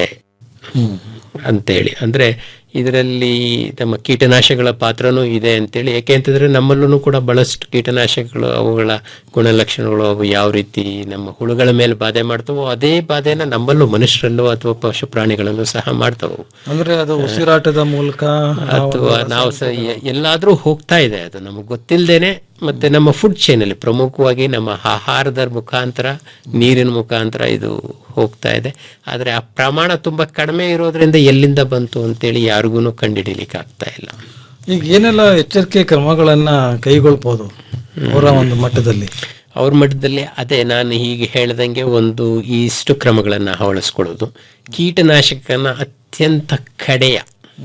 ಅಂತೇಳಿ ಅಂದ್ರೆ ಇದರಲ್ಲಿ ನಮ್ಮ ಕೀಟನಾಶಕಗಳ ಪಾತ್ರನೂ ಇದೆ ಅಂತೇಳಿ ಯಾಕೆ ಅಂತಂದ್ರೆ ನಮ್ಮಲ್ಲೂ ಕೂಡ ಬಹಳಷ್ಟು ಕೀಟನಾಶಕಗಳು ಅವುಗಳ ಗುಣಲಕ್ಷಣಗಳು ಅವು ಯಾವ ರೀತಿ ನಮ್ಮ ಹುಳುಗಳ ಮೇಲೆ ಬಾಧೆ ಮಾಡ್ತವೋ ಅದೇ ಬಾಧೆನ ನಮ್ಮಲ್ಲೂ ಮನುಷ್ಯರಲ್ಲೂ ಅಥವಾ ಪಶು ಪ್ರಾಣಿಗಳಲ್ಲೂ ಸಹ ಮಾಡ್ತವು ಅಂದ್ರೆ ಅದು ಉಸಿರಾಟದ ಮೂಲಕ ಅಥವಾ ನಾವು ಸಹ ಎ- ಎಲ್ಲಾದ್ರೂ ಹೋಗ್ತಾ ಇದೆ ಅದು ನಮಗೆ ಗೊತ್ತಿಲ್ಲದೇನೆ ಮತ್ತೆ ನಮ್ಮ ಫುಡ್ ಚೈನಲ್ಲಿ ಪ್ರಮುಖವಾಗಿ ನಮ್ಮ ಆಹಾರದ ಮುಖಾಂತರ ನೀರಿನ ಮುಖಾಂತರ ಇದು ಹೋಗ್ತಾ ಇದೆ ಆದರೆ ಆ ಪ್ರಮಾಣ ತುಂಬಾ ಕಡಿಮೆ ಇರೋದ್ರಿಂದ ಎಲ್ಲಿಂದ ಬಂತು ಅಂತೇಳಿ ಯಾರಿಗೂ ಕಂಡುಹಿಡಿಲಿಕ್ಕೆ ಆಗ್ತಾ ಇಲ್ಲ ಈಗ ಏನೆಲ್ಲ ಎಚ್ಚರಿಕೆ ಕ್ರಮಗಳನ್ನ ಕೈಗೊಳ್ಬೋದು ಅವರ ಒಂದು ಮಟ್ಟದಲ್ಲಿ ಅವ್ರ ಮಟ್ಟದಲ್ಲಿ ಅದೇ ನಾನು ಹೀಗೆ ಹೇಳ್ದಂಗೆ ಒಂದು ಇಷ್ಟು ಕ್ರಮಗಳನ್ನು ಅಳವಡಿಸ್ಕೊಳ್ಳೋದು ಕೀಟನಾಶಕನ ಅತ್ಯಂತ ಕಡೆಯ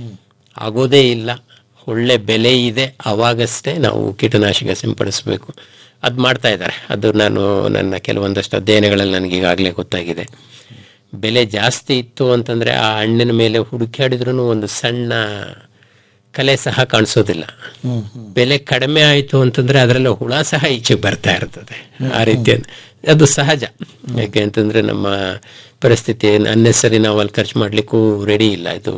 ಆಗೋದೇ ಇಲ್ಲ ಒಳ್ಳೆ ಬೆಲೆ ಇದೆ ಅವಾಗಷ್ಟೇ ನಾವು ಕೀಟನಾಶಕ ಸಿಂಪಡಿಸಬೇಕು ಅದು ಮಾಡ್ತಾ ಇದ್ದಾರೆ ಅದು ನಾನು ನನ್ನ ಕೆಲವೊಂದಷ್ಟು ಅಧ್ಯಯನಗಳಲ್ಲಿ ನನಗೆ ಈಗಾಗಲೇ ಗೊತ್ತಾಗಿದೆ ಬೆಲೆ ಜಾಸ್ತಿ ಇತ್ತು ಅಂತಂದ್ರೆ ಆ ಹಣ್ಣಿನ ಮೇಲೆ ಹುಡುಕಾಡಿದ್ರೂ ಒಂದು ಸಣ್ಣ ಕಲೆ ಸಹ ಕಾಣಿಸೋದಿಲ್ಲ ಬೆಲೆ ಕಡಿಮೆ ಆಯಿತು ಅಂತಂದ್ರೆ ಅದರಲ್ಲಿ ಹುಳ ಸಹ ಈಚೆಗೆ ಬರ್ತಾ ಇರ್ತದೆ ಆ ರೀತಿ ಅದು ಸಹಜ ಯಾಕೆ ಅಂತಂದ್ರೆ ನಮ್ಮ ಪರಿಸ್ಥಿತಿ ಅನ್ನೆಸರಿ ನಾವು ಅಲ್ಲಿ ಖರ್ಚು ಮಾಡ್ಲಿಕ್ಕೂ ರೆಡಿ ಇಲ್ಲ ಇದು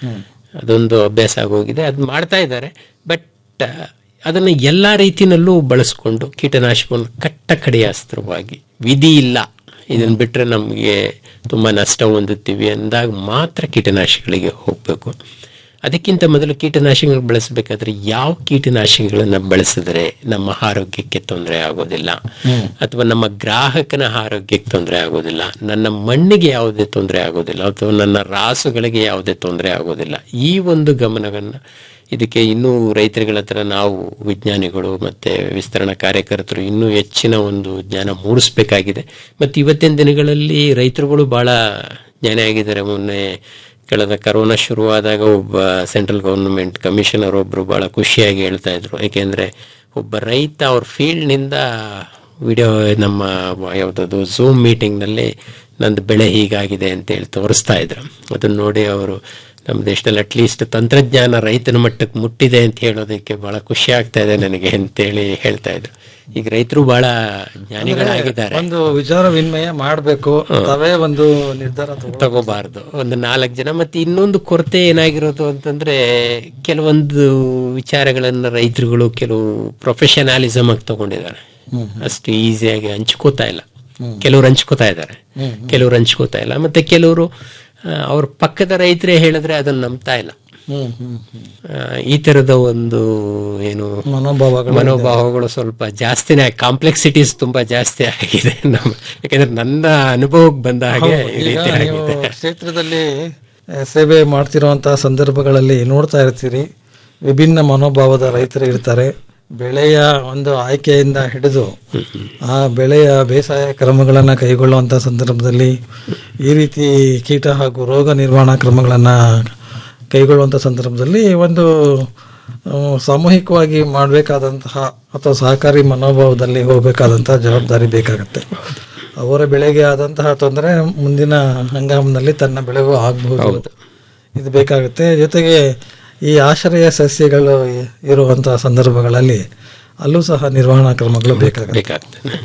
ಅದೊಂದು ಅಭ್ಯಾಸ ಆಗೋಗಿದೆ ಅದು ಮಾಡ್ತಾ ಇದ್ದಾರೆ ಬಟ್ ಅದನ್ನು ಎಲ್ಲ ರೀತಿನಲ್ಲೂ ಬಳಸ್ಕೊಂಡು ಕೀಟನಾಶಕವನ್ನು ಕಟ್ಟ ಕಡೆಯ ಅಸ್ತ್ರವಾಗಿ ವಿಧಿ ಇಲ್ಲ ಇದನ್ನು ಬಿಟ್ಟರೆ ನಮಗೆ ತುಂಬ ನಷ್ಟ ಹೊಂದುತ್ತೀವಿ ಅಂದಾಗ ಮಾತ್ರ ಕೀಟನಾಶಕಗಳಿಗೆ ಹೋಗಬೇಕು ಅದಕ್ಕಿಂತ ಮೊದಲು ಕೀಟನಾಶಕಗಳು ಬಳಸಬೇಕಾದ್ರೆ ಯಾವ ಕೀಟನಾಶಕಗಳನ್ನು ಬಳಸಿದ್ರೆ ನಮ್ಮ ಆರೋಗ್ಯಕ್ಕೆ ತೊಂದರೆ ಆಗೋದಿಲ್ಲ ಅಥವಾ ನಮ್ಮ ಗ್ರಾಹಕನ ಆರೋಗ್ಯಕ್ಕೆ ತೊಂದರೆ ಆಗೋದಿಲ್ಲ ನನ್ನ ಮಣ್ಣಿಗೆ ಯಾವುದೇ ತೊಂದರೆ ಆಗೋದಿಲ್ಲ ಅಥವಾ ನನ್ನ ರಾಸುಗಳಿಗೆ ಯಾವುದೇ ತೊಂದರೆ ಆಗೋದಿಲ್ಲ ಈ ಒಂದು ಗಮನವನ್ನು ಇದಕ್ಕೆ ಇನ್ನೂ ರೈತರುಗಳ ಹತ್ರ ನಾವು ವಿಜ್ಞಾನಿಗಳು ಮತ್ತೆ ವಿಸ್ತರಣಾ ಕಾರ್ಯಕರ್ತರು ಇನ್ನೂ ಹೆಚ್ಚಿನ ಒಂದು ಜ್ಞಾನ ಮೂಡಿಸ್ಬೇಕಾಗಿದೆ ಮತ್ತು ಇವತ್ತಿನ ದಿನಗಳಲ್ಲಿ ರೈತರುಗಳು ಬಹಳ ಜ್ಞಾನಿ ಆಗಿದ್ದಾರೆ ಮೊನ್ನೆ ಕಳೆದ ಕರೋನಾ ಶುರುವಾದಾಗ ಒಬ್ಬ ಸೆಂಟ್ರಲ್ ಗೌರ್ಮೆಂಟ್ ಕಮಿಷನರ್ ಒಬ್ಬರು ಬಹಳ ಖುಷಿಯಾಗಿ ಹೇಳ್ತಾ ಇದ್ರು ಯಾಕೆಂದ್ರೆ ಒಬ್ಬ ರೈತ ಅವ್ರ ಫೀಲ್ಡ್ನಿಂದ ವಿಡಿಯೋ ನಮ್ಮ ಯಾವುದದು ಝೂಮ್ ಮೀಟಿಂಗ್ನಲ್ಲಿ ನಂದು ಬೆಳೆ ಹೀಗಾಗಿದೆ ಅಂತ ಹೇಳಿ ತೋರಿಸ್ತಾ ಇದ್ರು ಅದನ್ನ ನೋಡಿ ಅವರು ನಮ್ಮ ದೇಶದಲ್ಲಿ ಅಟ್ಲೀಸ್ಟ್ ತಂತ್ರಜ್ಞಾನ ರೈತನ ಮಟ್ಟಕ್ಕೆ ಮುಟ್ಟಿದೆ ಅಂತ ಹೇಳೋದಕ್ಕೆ ಬಹಳ ಖುಷಿ ಆಗ್ತಾ ಇದೆ ನನಗೆ ಅಂತೇಳಿ ಹೇಳ್ತಾ ಇದ್ರು ಈಗ ರೈತರು ಬಹಳ ಜ್ಞಾನಿಗಳಾಗಿದ್ದಾರೆ ಒಂದು ವಿಚಾರ ವಿನಿಮಯ ಮಾಡಬೇಕು ತಾವೇ ಒಂದು ನಿರ್ಧಾರ ತಗೋ- ತಗೋಬಾರ್ದು ಒಂದು ನಾಲ್ಕು ಜನ ಮತ್ತೆ ಇನ್ನೊಂದು ಕೊರತೆ ಏನಾಗಿರೋದು ಅಂತಂದ್ರೆ ಕೆಲವೊಂದು ವಿಚಾರಗಳನ್ನ ರೈತರುಗಳು ಕೆಲವು ಪ್ರೊಫೆಷನಾಲಿಸಮ್ ಆಗಿ ತಗೊಂಡಿದ್ದಾರೆ ಅಷ್ಟು ಈಸಿಯಾಗಿ ಹಂಚ್ಕೋತಾ ಇಲ್ಲ ಕೆಲವ್ರು ಹಂಚ್ಕೋತಾ ಇದ್ದಾರೆ ಕೆಲವ್ರು ಹಂಚ್ಕೋತಾ ಇಲ್ಲ ಮತ್ತೆ ಕೆಲವರು ಅವ್ರ ಪಕ್ಕದ ರೈತರೇ ಹೇಳಿದ್ರೆ ಅದನ್ನ ನಂಬ್ತಾ ಇಲ್ಲ ಹ್ಮ್ ಹ್ಮ್ ಹ್ಮ್. ಆ, ಈ ತರದ ಒಂದು ಏನು ಮನೋಭಾವಗಳು ಮನೋಭಾವಗಳು ಸ್ವಲ್ಪ ಜಾಸ್ತಿನೇ ಕಾಂಪ್ಲೆಕ್ಸಿಟೀಸ್ ತುಂಬಾ ಜಾಸ್ತಿ ಆಗಿದೆ ನಮ್ಮ ಯಾಕಂದ್ರೆ ನನ್ನ ಅನುಭವಕ್ಕೆ ಬಂದ ಹಾಗೆ ಈ ಈಗ ರೀತಿ ನೀವು ಆಗಿದೆ ಕ್ಷೇತ್ರದಲ್ಲಿ ಆ, ಸೇವೆ ಮಾಡ್ತಿರುವಂತಹ ಸಂದರ್ಭಗಳಲ್ಲಿ ನೋಡ್ತಾ ಇರ್ತೀರಿ ವಿಭಿನ್ನ ಮನೋಭಾವದ ರೈತರು ಇರ್ತಾರೆ ಬೆಳೆಯ ಒಂದು ಆಯ್ಕೆಯಿಂದ ಹಿಡಿದು ಆ ಬೆಳೆಯ ಬೇಸಾಯ ಕ್ರಮಗಳನ್ನ ಕೈಗೊಳ್ಳುವಂತ ಸಂದರ್ಭದಲ್ಲಿ ಈ ರೀತಿ ಕೀಟ ಹಾಗೂ ರೋಗ ನಿರ್ವಹಣಾ ಕ್ರಮಗಳನ್ನ ಕೈಗೊಳ್ಳುವಂತ ಸಂದರ್ಭದಲ್ಲಿ ಒಂದು ಆ, ಸಾಮೂಹಿಕವಾಗಿ ಮಾಡಬೇಕಾದಂತಹ ಅಥವಾ ಸಹಕಾರಿ ಮನೋಭಾವದಲ್ಲಿ ಹೋಗಬೇಕಾದಂತಹ ಜವಾಬ್ದಾರಿ ಬೇಕಾಗುತ್ತೆ ಅವರ ಬೆಳೆಗೆ ಆದಂತಹ ತೊಂದರೆ ಮುಂದಿನ ಹಂಗಾಮಿನಲ್ಲಿ ತನ್ನ ಬೆಳೆಗೂ ಆಗಬಹುದು ಇದು ಬೇಕಾಗುತ್ತೆ ಜೊತೆಗೆ ಈ ಆಶ್ರಯ ಸಸ್ಯಗಳು ಇ- ಇರುವಂತಹ ಸಂದರ್ಭಗಳಲ್ಲಿ ಅಲ್ಲೂ ಸಹ ನಿರ್ವಹಣಾ ಕ್ರಮಗಳು ಬೇಕಾಗುತ್ತೆ ಬೇಕಾಗ್ತದೆ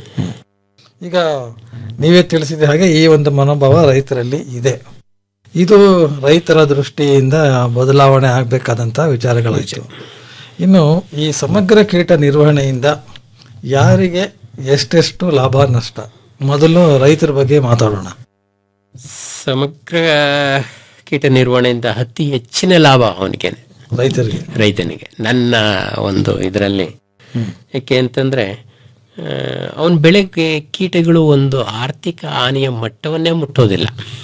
ಈಗ ನೀವೇ ತಿಳಿಸಿದ ಹಾಗೆ ಈ ಒಂದು ಮನೋಭಾವ ರೈತರಲ್ಲಿ ಇದೆ ಇದು ರೈತರ ದೃಷ್ಟಿಯಿಂದ ಬದಲಾವಣೆ ಆಗಬೇಕಾದಂತಹ ವಿಚಾರಗಳಾಯಿತು ಇನ್ನು ಈ ಸಮಗ್ರ ಕೀಟ ನಿರ್ವಹಣೆಯಿಂದ ಯಾರಿಗೆ ಎಷ್ಟೆಷ್ಟು ಲಾಭ ನಷ್ಟ ಮೊದಲು ರೈತರ ಬಗ್ಗೆ ಮಾತಾಡೋಣ ಸಮಗ್ರ ಕೀಟ ನಿರ್ವಹಣೆಯಿಂದ ಅತಿ ಹೆಚ್ಚಿನ ಲಾಭ ಅವನಿಗೆ ರೈತರಿಗೆ ರೈತನಿಗೆ ನನ್ನ ಒಂದು ಇದರಲ್ಲಿ ಯಾಕೆ ಅಂತಂದ್ರೆ ಅವನ ಬೆಳೆಗೆ ಕೀಟಗಳು ಒಂದು ಆರ್ಥಿಕ ಹಾನಿಯ ಮಟ್ಟವನ್ನೇ ಮುಟ್ಟೋದಿಲ್ಲ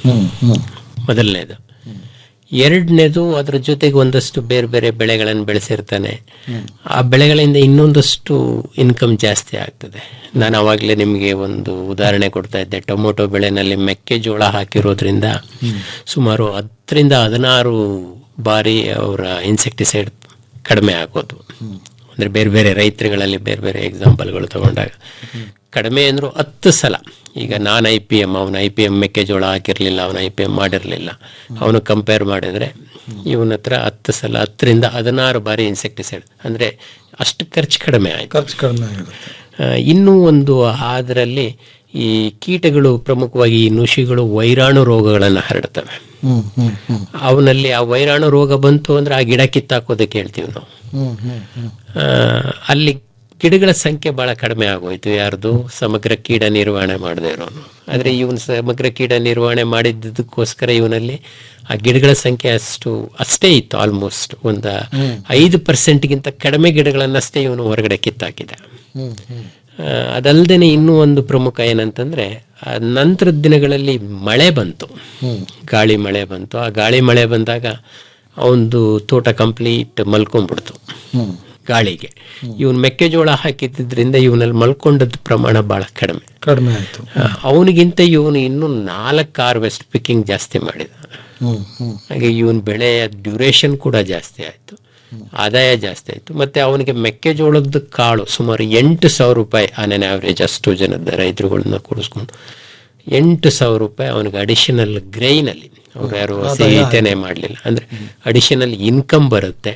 ಮೊದಲನೇದು ಎರಡನೇದು ಅದ್ರ ಜೊತೆಗೆ ಒಂದಷ್ಟು ಬೇರೆ ಬೇರೆ ಬೆಳೆಗಳನ್ನು ಬೆಳೆಸಿರ್ತಾನೆ ಆ ಬೆಳೆಗಳಿಂದ ಇನ್ನೊಂದಷ್ಟು ಇನ್ಕಮ್ ಜಾಸ್ತಿ ಆಗ್ತದೆ ನಾನು ಅವಾಗಲೇ ನಿಮಗೆ ಒಂದು ಉದಾಹರಣೆ ಕೊಡ್ತಾ ಇದ್ದೆ ಟೊಮೊಟೊ ಬೆಳೆನಲ್ಲಿ ಮೆಕ್ಕೆಜೋಳ ಹಾಕಿರೋದ್ರಿಂದ ಸುಮಾರು ಹತ್ತರಿಂದ ಹದಿನಾರು ಬಾರಿ ಅವರ ಇನ್ಸೆಕ್ಟಿಸೈಡ್ ಕಡಿಮೆ ಆಗೋದು ಅಂದರೆ ಬೇರೆ ಬೇರೆ ರೈತರುಗಳಲ್ಲಿ ಬೇರೆ ಬೇರೆ ಎಕ್ಸಾಂಪಲ್ಗಳು ತಗೊಂಡಾಗ ಕಡಿಮೆ ಅಂದರೂ ಹತ್ತು ಸಲ ಈಗ ನಾನು ಐ ಪಿ ಎಮ್ ಅವನು ಐ ಪಿ ಎಮ್ ಮೆಕ್ಕೆಜೋಳ ಹಾಕಿರಲಿಲ್ಲ ಅವನು ಐ ಪಿ ಎಮ್ ಮಾಡಿರಲಿಲ್ಲ ಅವನು ಕಂಪೇರ್ ಮಾಡಿದರೆ ಇವನ ಹತ್ರ ಹತ್ತು ಸಲ ಹತ್ತರಿಂದ ಹದಿನಾರು ಬಾರಿ ಇನ್ಸೆಕ್ಟಿಸೈಡ್ ಅಂದರೆ ಅಷ್ಟು ಖರ್ಚು ಕಡಿಮೆ ಆಯಿತು ಖರ್ಚು ಕಡಿಮೆ ಆಗುತ್ತೆ ಇನ್ನೂ ಒಂದು ಅದರಲ್ಲಿ ಈ ಕೀಟಗಳು ಪ್ರಮುಖವಾಗಿ ಈ ನುಷಿಗಳು ವೈರಾಣು ರೋಗಗಳನ್ನು ಹರಡ್ತವೆ ಹ್ಮ್ ಹ್ಮ್ ಹ್ಮ್ ಅವನಲ್ಲಿ ಆ ವೈರಾಣು ರೋಗ ಬಂತು ಅಂದ್ರೆ ಆ ಗಿಡ ಕಿತ್ತಾಕೋದಕ್ಕೆ ಹೇಳ್ತೀವಿ ನಾವು ಹ್ಮ್ ಹ್ಮ್ ಹ್ಮ್ ಆ, ಅಲ್ಲಿ ಗಿಡಗಳ ಸಂಖ್ಯೆ ಬಹಳ ಕಡಿಮೆ ಆಗೋಯ್ತು ಯಾರ್ದು ಸಮಗ್ರ ಕೀಟ ನಿರ್ವಹಣೆ ಮಾಡದೇ ಇರೋನು ಆದ್ರೆ ಇವನು ಸಮಗ್ರ ಕೀಟ ನಿರ್ವಹಣೆ ಮಾಡಿದ್ದಕ್ಕೋಸ್ಕರ ಇವನಲ್ಲಿ ಆ ಗಿಡಗಳ ಸಂಖ್ಯೆ ಅಷ್ಟು ಅಷ್ಟೇ ಇತ್ತು ಆಲ್ಮೋಸ್ಟ್ ಒಂದು ಐದು ಪರ್ಸೆಂಟ್ಗಿಂತ ಕಡಿಮೆ ಗಿಡಗಳನ್ನಷ್ಟೇ ಇವನು ಹೊರಗಡೆ ಕಿತ್ತಾಕಿದ ಹ್ಮ್ ಹ್ಮ್ ಆ, ಅದಲ್ದೇನೆ ಇನ್ನೂ ಒಂದು ಪ್ರಮುಖ ಏನಂತಂದ್ರೆ ಆ ನಂತರದ ದಿನಗಳಲ್ಲಿ ಮಳೆ ಬಂತು ಗಾಳಿ ಮಳೆ ಬಂತು ಆ ಗಾಳಿ ಮಳೆ ಬಂದಾಗ ಅವನದು ತೋಟ ಕಂಪ್ಲೀಟ್ ಮಲ್ಕೊಂಡ್ಬಿಡ್ತು ಗಾಳಿಗೆ ಇವನ್ ಮೆಕ್ಕೆಜೋಳ ಹಾಕಿದ್ರಿಂದ ಇವನಲ್ಲಿ ಮಲ್ಕೊಂಡದ ಪ್ರಮಾಣ ಬಹಳ ಕಡಿಮೆ ಕಡಿಮೆ ಆಯ್ತು ಅವನಿಗಿಂತ ಇವನು ಇನ್ನೂ ನಾಲ್ಕು ಹಾರ್ವೆಸ್ಟ್ ಪಿಕ್ಕಿಂಗ್ ಜಾಸ್ತಿ ಮಾಡಿದ ಹ್ಮ್ ಹ್ಮ್ ಹಾಗೆ ಇವನ್ ಬೆಳೆಯ ಡ್ಯೂರೇಷನ್ ಕೂಡ ಜಾಸ್ತಿ ಆಯಿತು ಆದಾಯ ಜಾಸ್ತಿ ಆಯಿತು ಮತ್ತೆ ಅವನಿಗೆ ಮೆಕ್ಕೆಜೋಳದ ಕಾಳು ಸುಮಾರು ಎಂಟು ಸಾವಿರ ರೂಪಾಯಿ ಆನೇನೆ ಆವ್ರೇಜ್ ಅಷ್ಟು ಜನದ ರೈತರುಗಳನ್ನ ಕೂಡಿಸ್ಕೊಂಡು ಎಂಟು ಸಾವಿರ ರೂಪಾಯಿ ಅವನಿಗೆ ಅಡಿಷನಲ್ ಗ್ರೈನಲ್ಲಿ ಅವ್ರು ಯಾರು ಸಹಿತನೇ ಮಾಡಲಿಲ್ಲ ಅಂದ್ರೆ ಅಡಿಷನಲ್ ಇನ್ಕಮ್ ಬರುತ್ತೆ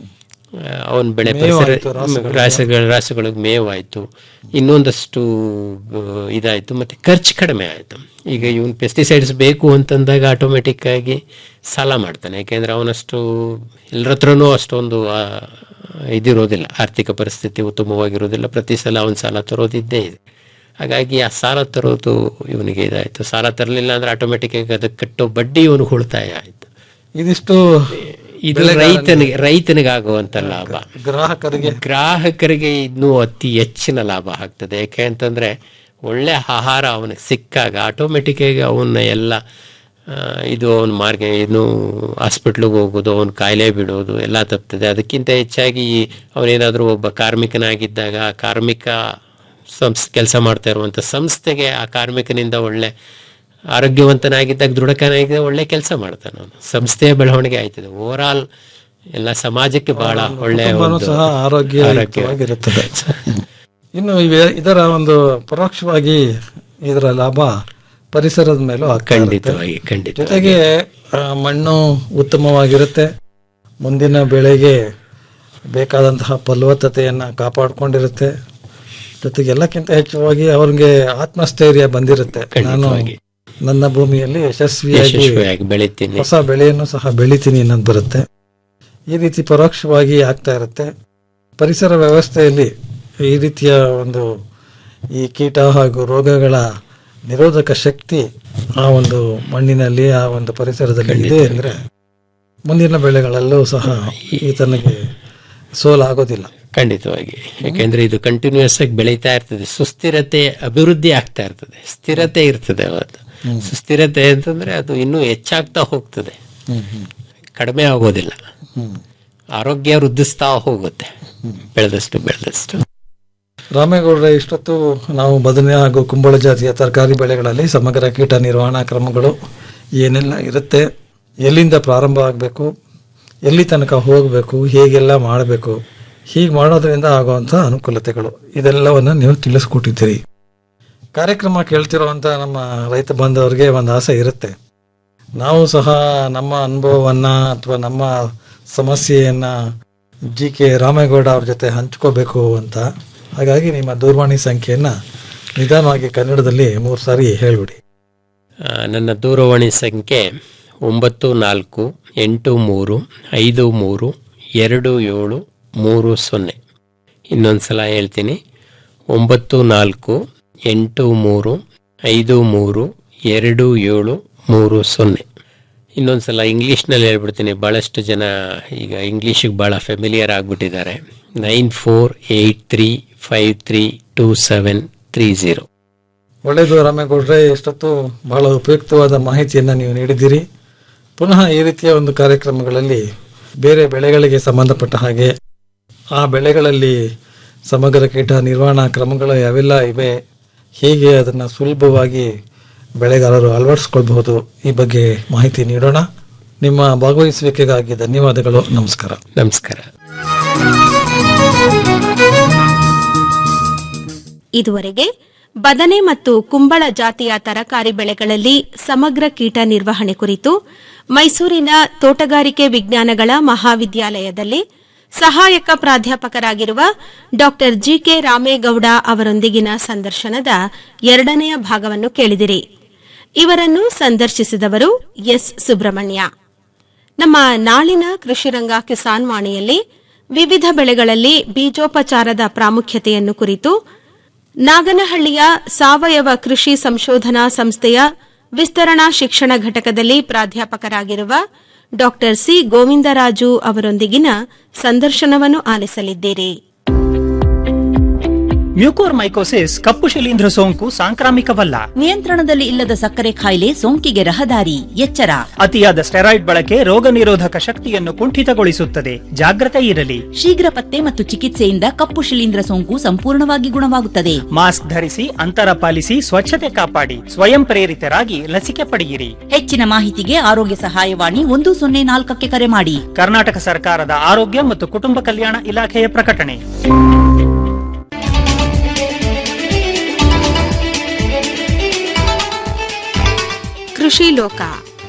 ಅವನ ಬೆಳೆ ಪರಿಸರ ರಾಸಗಳ ರಾಸುಗಳಿಗೆ ಮೇವಾಯಿತು ಇನ್ನೊಂದಷ್ಟು ಆ, ಇದಾಯ್ತು ಮತ್ತೆ ಖರ್ಚು ಕಡಿಮೆ ಆಯಿತು ಈಗ ಇವನ್ ಪೆಸ್ಟಿಸೈಡ್ಸ್ ಬೇಕು ಅಂತಂದಾಗ ಆಟೋಮೆಟಿಕ್ ಆಗಿ ಸಾಲ ಮಾಡ್ತಾನೆ ಯಾಕೆಂದ್ರೆ ಅವನಷ್ಟು ಎಲ್ಲರ ಹತ್ರನೂ ಅಷ್ಟೊಂದು ಆ, ಇದಿರೋದಿಲ್ಲ ಆರ್ಥಿಕ ಪರಿಸ್ಥಿತಿ ಉತ್ತಮವಾಗಿರೋದಿಲ್ಲ ಪ್ರತಿ ಸಲ ಅವನ ಸಾಲ ತರೋದಿದ್ದೇ ಇದೆ ಹಾಗಾಗಿ ಆ ಸಾಲ ತರೋದು ಇವನಿಗೆ ಇದಾಯ್ತು ಸಾಲ ತರಲಿಲ್ಲ ಅಂದ್ರೆ ಆಟೋಮೆಟಿಕ್ ಆಗಿ ಅದಕ್ಕೆ ಕಟ್ಟೋ ಬಡ್ಡಿ ಇವನಿಗೆ ಉಳಿತಾಯ ಆಯ್ತು ಇದಿಷ್ಟು ಇದು ರೈತನಿಗೆ ರೈತನಿಗೆ ಆಗುವಂತ ಲಾಭ ಗ್ರಾಹಕರಿಗೆ ಗ್ರಾಹಕರಿಗೆ ಇನ್ನೂ ಅತಿ ಹೆಚ್ಚಿನ ಲಾಭ ಆಗ್ತದೆ ಯಾಕೆ ಅಂತಂದ್ರೆ ಒಳ್ಳೆ ಆಹಾರ ಅವನಿಗೆ ಸಿಕ್ಕಾಗ ಆಟೋಮೆಟಿಕ್ ಆಗಿ ಅವನ್ನ ಎಲ್ಲ ಆ, ಇದು ಅವನ ಮಾರ್ಗೆ ಇನ್ನು ಹಾಸ್ಪಿಟ್ಲಿಗೆ ಹೋಗೋದು ಅವನ ಕಾಯಿಲೆ ಬಿಡೋದು ಎಲ್ಲ ತಪ್ತದೆ ಅದಕ್ಕಿಂತ ಹೆಚ್ಚಾಗಿ ಅವನೇನಾದರೂ ಒಬ್ಬ ಕಾರ್ಮಿಕನಾಗಿದ್ದಾಗ ಆ ಕಾರ್ಮಿಕ ಸಂಸ್ ಕೆಲಸ ಮಾಡ್ತಾ ಇರುವಂಥ ಸಂಸ್ಥೆಗೆ ಆ ಕಾರ್ಮಿಕನಿಂದ ಒಳ್ಳೆ ಆರೋಗ್ಯವಂತನಾಗಿದ್ದಾಗ ದೃಢಕನಾಗಿದ್ದಾಗ ಒಳ್ಳೆ ಕೆಲಸ ಮಾಡ್ತಾನೆ ಅವನು ಸಂಸ್ಥೆಯ ಬೆಳವಣಿಗೆ ಆಯ್ತದೆ ಓವರ್ ಆಲ್ ಎಲ್ಲ ಸಮಾಜಕ್ಕೆ ಬಹಳ ಒಳ್ಳೆ ಕುಟುಂಬನೂ ಒಂದು ಸಹ ಆರೋಗ್ಯವಾಗಿರುತ್ತದೆ ಇನ್ನು ಇವೆ- ಇದರ ಒಂದು ಪರೋಕ್ಷವಾಗಿ ಇದರ ಲಾಭ ಪರಿಸರದ ಮೇಲೂ ಆಗ್ತಾ ಇರುತ್ತೆ. ಖಂಡಿತವಾಗಿ ಖಂಡಿತ ಜೊತೆಗೆ ಆ, ಮಣ್ಣು ಉತ್ತಮವಾಗಿರುತ್ತೆ ಮುಂದಿನ ಬೆಳೆಗೆ ಬೇಕಾದಂತಹ ಫಲವತ್ತತೆಯನ್ನ ಕಾಪಾಡಿಕೊಂಡಿರುತ್ತೆ ಜೊತೆಗೆ ಎಲ್ಲಕ್ಕಿಂತ ಹೆಚ್ಚವಾಗಿ ಅವ್ರಿಗೆ ಆತ್ಮಸ್ಥೈರ್ಯ ಬಂದಿರುತ್ತೆ ನಾನು ಖಂಡಿತವಾಗಿ. ನನ್ನ ಭೂಮಿಯಲ್ಲಿ ಯಶಸ್ವಿಯಾಗಿ ಯಶಸ್ವಿಯಾಗಿ ಬೆಳಿತೀನಿ ಹೊಸ ಬೆಳೆಯನ್ನು ಸಹ ಬೆಳಿತೀನಿ ಅನ್ನೋದು ಬರುತ್ತೆ ಈ ರೀತಿ ಪರೋಕ್ಷವಾಗಿ ಆಗ್ತಾ ಇರುತ್ತೆ ಪರಿಸರ ವ್ಯವಸ್ಥೆಯಲ್ಲಿ ಈ ರೀತಿಯ ಒಂದು ಈ ಕೀಟ ಹಾಗೂ ರೋಗಗಳ ನಿರೋಧಕ ಶಕ್ತಿ ಆ ಒಂದು ಮಣ್ಣಿನಲ್ಲಿ ಆ ಒಂದು ಪರಿಸರದಲ್ಲಿ ಇದೆ ಅಂದ್ರೆ ಮುಂದಿನ ಬೆಳೆಗಳಲ್ಲೂ ಸಹ ಈತನಿಗೆ ಸೋಲಾಗೋದಿಲ್ಲ ಖಂಡಿತವಾಗಿ ಯಾಕೆಂದ್ರೆ ಇದು ಕಂಟಿನ್ಯೂಸ್ ಆಗಿ ಬೆಳೀತಾ ಇರ್ತದೆ ಸುಸ್ಥಿರತೆ ಅಭಿವೃದ್ಧಿ ಆಗ್ತಾ ಇರ್ತದೆ ಸ್ಥಿರತೆ ಇರ್ತದೆ ಅವತ್ತು ಸುಸ್ಥಿರತೆ ಅಂತಂದ್ರೆ ಅದು ಇನ್ನೂ ಹೆಚ್ಚಾಗ್ತಾ ಹೋಗ್ತದೆ ಕಡಿಮೆ ಆಗೋದಿಲ್ಲ ಆರೋಗ್ಯ ವೃದ್ಧಿಸ್ತಾ ಹೋಗುತ್ತೆ ಬೆಳೆದಷ್ಟು ಬೆಳೆದಷ್ಟು ರಾಮೇಗೌಡರೆ ಇಷ್ಟೊತ್ತು ನಾವು ಬದನೆ ಹಾಗೂ ಕುಂಬಳ ಜಾತಿಯ ತರಕಾರಿ ಬೆಳೆಗಳಲ್ಲಿ ಸಮಗ್ರ ಕೀಟ ನಿರ್ವಹಣಾ ಕ್ರಮಗಳು ಏನೆಲ್ಲ ಇರುತ್ತೆ ಎಲ್ಲಿಂದ ಪ್ರಾರಂಭ ಆಗಬೇಕು ಎಲ್ಲಿ ತನಕ ಹೋಗಬೇಕು ಹೇಗೆಲ್ಲ ಮಾಡಬೇಕು ಹೀಗೆ ಮಾಡೋದ್ರಿಂದ ಆಗುವಂಥ ಅನುಕೂಲತೆಗಳು ಇದೆಲ್ಲವನ್ನು ನೀವು ತಿಳಿಸ್ಕೊಟ್ಟಿದ್ದೀರಿ ಕಾರ್ಯಕ್ರಮ ಕೇಳ್ತಿರೋವಂಥ ನಮ್ಮ ರೈತ ಬಾಂಧವರಿಗೆ ಒಂದು ಆಸೆ ಇರುತ್ತೆ ನಾವು ಸಹ ನಮ್ಮ ಅನುಭವವನ್ನು ಅಥವಾ ನಮ್ಮ ಸಮಸ್ಯೆಯನ್ನು ಜಿ ಕೆ ರಾಮೇಗೌಡ ಅವ್ರ ಜೊತೆ ಹಂಚ್ಕೋಬೇಕು ಅಂತ ಹಾಗಾಗಿ ನಿಮ್ಮ ದೂರವಾಣಿ ಸಂಖ್ಯೆಯನ್ನು ನಿಧಾನವಾಗಿ ಕನ್ನಡದಲ್ಲಿ ಮೂರು ಸಾರಿ ಹೇಳ್ಬಿಡಿ ಆ, ನನ್ನ ದೂರವಾಣಿ ಸಂಖ್ಯೆ ಒಂಬತ್ತು ನಾಲ್ಕು ಎಂಟು ಮೂರು ಐದು ಮೂರು ಎರಡು ಏಳು ಮೂರು ಸೊನ್ನೆ ಇನ್ನೊಂದು ಸಲ ಹೇಳ್ತೀನಿ ಒಂಬತ್ತು ನಾಲ್ಕು ಎಂಟು ಮೂರು ಐದು ಮೂರು ಎರಡು ಏಳು ಮೂರು ಸೊನ್ನೆ ಇನ್ನೊಂದ್ಸಲ ಇಂಗ್ಲೀಷ್ನಲ್ಲಿ ಹೇಳ್ಬಿಡ್ತೀನಿ ಭಾಳಷ್ಟು ಜನ ಈಗ ಇಂಗ್ಲೀಷಿಗೆ ಭಾಳ ಫೆಮಿಲಿಯರ್ ಆಗಿಬಿಟ್ಟಿದ್ದಾರೆ nine four eight three five three two seven three zero ಒಳ್ಳೆಯದು ರಾಮೇಗೌಡ್ರೆ ಇಷ್ಟೊತ್ತು ಬಹಳ ಉಪಯುಕ್ತವಾದ ಮಾಹಿತಿಯನ್ನು ನೀವು ನೀಡಿದ್ದೀರಿ ಪುನಃ ಈ ರೀತಿಯ ಒಂದು ಕಾರ್ಯಕ್ರಮಗಳಲ್ಲಿ ಬೇರೆ ಬೆಳೆಗಳಿಗೆ ಸಂಬಂಧಪಟ್ಟ ಹಾಗೆ ಆ ಬೆಳೆಗಳಲ್ಲಿ ಸಮಗ್ರ ಕೀಟ ನಿರ್ವಹಣಾ ಕ್ರಮಗಳು ಯಾವೆಲ್ಲ ಇವೆ ಹೇಗೆ ಅದನ್ನು ಸುಲಭವಾಗಿ ಬೆಳೆಗಾರರು ಅಳವಡಿಸ್ಕೊಳ್ಬಹುದು ಈ ಬಗ್ಗೆ ಮಾಹಿತಿ ನೀಡೋಣ ನಿಮ್ಮ ಭಾಗವಹಿಸುವಿಕೆಗಾಗಿ ಧನ್ಯವಾದಗಳು ನಮಸ್ಕಾರ ನಮಸ್ಕಾರ ಇದುವರೆಗೆ ಬದನೆ ಮತ್ತು ಕುಂಬಳ ಜಾತಿಯ ತರಕಾರಿ ಬೆಳೆಗಳಲ್ಲಿ ಸಮಗ್ರ ಕೀಟ ನಿರ್ವಹಣೆ ಕುರಿತು ಮೈಸೂರಿನ ತೋಟಗಾರಿಕೆ ವಿಜ್ಞಾನಗಳ ಮಹಾವಿದ್ಯಾಲಯದಲ್ಲಿ ಸಹಾಯಕ ಪ್ರಾಧ್ಯಾಪಕರಾಗಿರುವ ಡಾ ಜಿಕೆ ರಾಮೇಗೌಡ ಅವರೊಂದಿಗಿನ ಸಂದರ್ಶನದ ಎರಡನೆಯ ಭಾಗವನ್ನು ಕೇಳಿದಿರಿ ಇವರನ್ನು ಸಂದರ್ಶಿಸಿದವರು ಎಸ್ ಸುಬ್ರಹ್ಮಣ್ಯ ನಮ್ಮ ನಾಳಿನ ಕೃಷಿರಂಗ ಕಿಸಾನ್ ವಾಣಿಯಲ್ಲಿ ವಿವಿಧ ಬೆಳೆಗಳಲ್ಲಿ ಬೀಜೋಪಚಾರದ ಪ್ರಾಮುಖ್ಯತೆಯನ್ನು ಕುರಿತು ನಾಗನಹಳ್ಳಿಯ ಸಾವಯವ ಕೃಷಿ ಸಂಶೋಧನಾ ಸಂಸ್ಥೆಯ ವಿಸ್ತರಣಾ ಶಿಕ್ಷಣ ಘಟಕದಲ್ಲಿ ಪ್ರಾಧ್ಯಾಪಕರಾಗಿರುವ ಡಾ ಸಿ ಗೋವಿಂದರಾಜು ಅವರೊಂದಿಗಿನ ಸಂದರ್ಶನವನ್ನು ಆಲಿಸಲಿದ್ದೀರಿ ಮ್ಯೂಕೋರ್ಮೈಕೋಸಿಸ್ ಕಪ್ಪು ಶಿಲೀಂಧ್ರ ಸೋಂಕು ಸಾಂಕ್ರಾಮಿಕವಲ್ಲ ನಿಯಂತ್ರಣದಲ್ಲಿ ಇಲ್ಲದ ಸಕ್ಕರೆ ಕಾಯಿಲೆ ಸೋಂಕಿಗೆ ರಹದಾರಿ ಎಚ್ಚರ ಅತಿಯಾದ ಸ್ಟೆರಾಯ್ಡ್ ಬಳಕೆ ರೋಗ ನಿರೋಧಕ ಶಕ್ತಿಯನ್ನು ಕುಂಠಿತಗೊಳಿಸುತ್ತದೆ ಜಾಗ್ರತೆ ಇರಲಿ ಶೀಘ್ರ ಪತ್ತೆ ಮತ್ತು ಚಿಕಿತ್ಸೆಯಿಂದ ಕಪ್ಪು ಶಿಲೀಂಧ್ರ ಸೋಂಕು ಸಂಪೂರ್ಣವಾಗಿ ಗುಣವಾಗುತ್ತದೆ ಮಾಸ್ಕ್ ಧರಿಸಿ ಅಂತರ ಪಾಲಿಸಿ ಸ್ವಚ್ಛತೆ ಕಾಪಾಡಿ ಸ್ವಯಂ ಪ್ರೇರಿತರಾಗಿ ಲಸಿಕೆ ಪಡೆಯಿರಿ ಹೆಚ್ಚಿನ ಮಾಹಿತಿಗೆ ಆರೋಗ್ಯ ಸಹಾಯವಾಣಿ ಒಂದು ಸೊನ್ನೆ ನಾಲ್ಕಕ್ಕೆ ಕರೆ ಮಾಡಿ ಕರ್ನಾಟಕ ಸರ್ಕಾರದ ಆರೋಗ್ಯ ಮತ್ತು ಕುಟುಂಬ ಕಲ್ಯಾಣ ಇಲಾಖೆಯ ಪ್ರಕಟಣೆ ಕೃಷಿ ಲೋಕ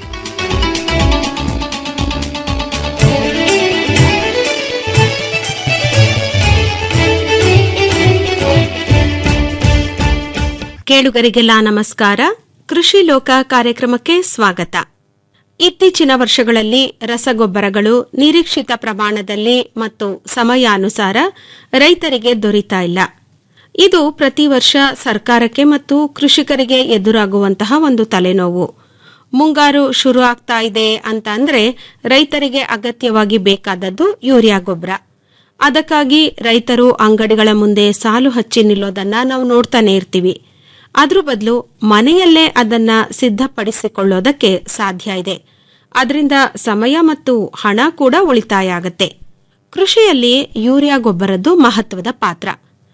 ಕೇಳುಗರಿಗೆಲ್ಲ ನಮಸ್ಕಾರ ಕೃಷಿ ಲೋಕ ಕಾರ್ಯಕ್ರಮಕ್ಕೆ ಸ್ವಾಗತ ಇತ್ತೀಚಿನ ವರ್ಷಗಳಲ್ಲಿ ರಸಗೊಬ್ಬರಗಳು ನಿರೀಕ್ಷಿತ ಪ್ರಮಾಣದಲ್ಲಿ ಮತ್ತು ಸಮಯಾನುಸಾರ ರೈತರಿಗೆ ದೊರೀತಾ ಇಲ್ಲ ಇದು ಪ್ರತಿ ವರ್ಷ ಸರ್ಕಾರಕ್ಕೆ ಮತ್ತು ಕೃಷಿಕರಿಗೆ ಎದುರಾಗುವಂತಹ ಒಂದು ತಲೆನೋವು ಮುಂಗಾರು ಶುರು ಆಗ್ತಾ ಇದೆ ಅಂತ ಅಂದ್ರೆ ರೈತರಿಗೆ ಅಗತ್ಯವಾಗಿ ಬೇಕಾದದ್ದು ಯೂರಿಯಾ ಗೊಬ್ಬರ ಅದಕ್ಕಾಗಿ ರೈತರು ಅಂಗಡಿಗಳ ಮುಂದೆ ಸಾಲು ಹಚ್ಚಿ ನಿಲ್ಲೋದನ್ನ ನಾವು ನೋಡ್ತಾನೆ ಇರ್ತೀವಿ ಅದ್ರ ಬದಲು ಮನೆಯಲ್ಲೇ ಅದನ್ನ ಸಿದ್ಧಪಡಿಸಿಕೊಳ್ಳೋದಕ್ಕೆ ಸಾಧ್ಯ ಇದೆ ಅದರಿಂದ ಸಮಯ ಮತ್ತು ಹಣ ಕೂಡ ಉಳಿತಾಯ ಆಗತ್ತೆ ಕೃಷಿಯಲ್ಲಿ ಯೂರಿಯಾ ಗೊಬ್ಬರದ್ದು ಮಹತ್ವದ ಪಾತ್ರ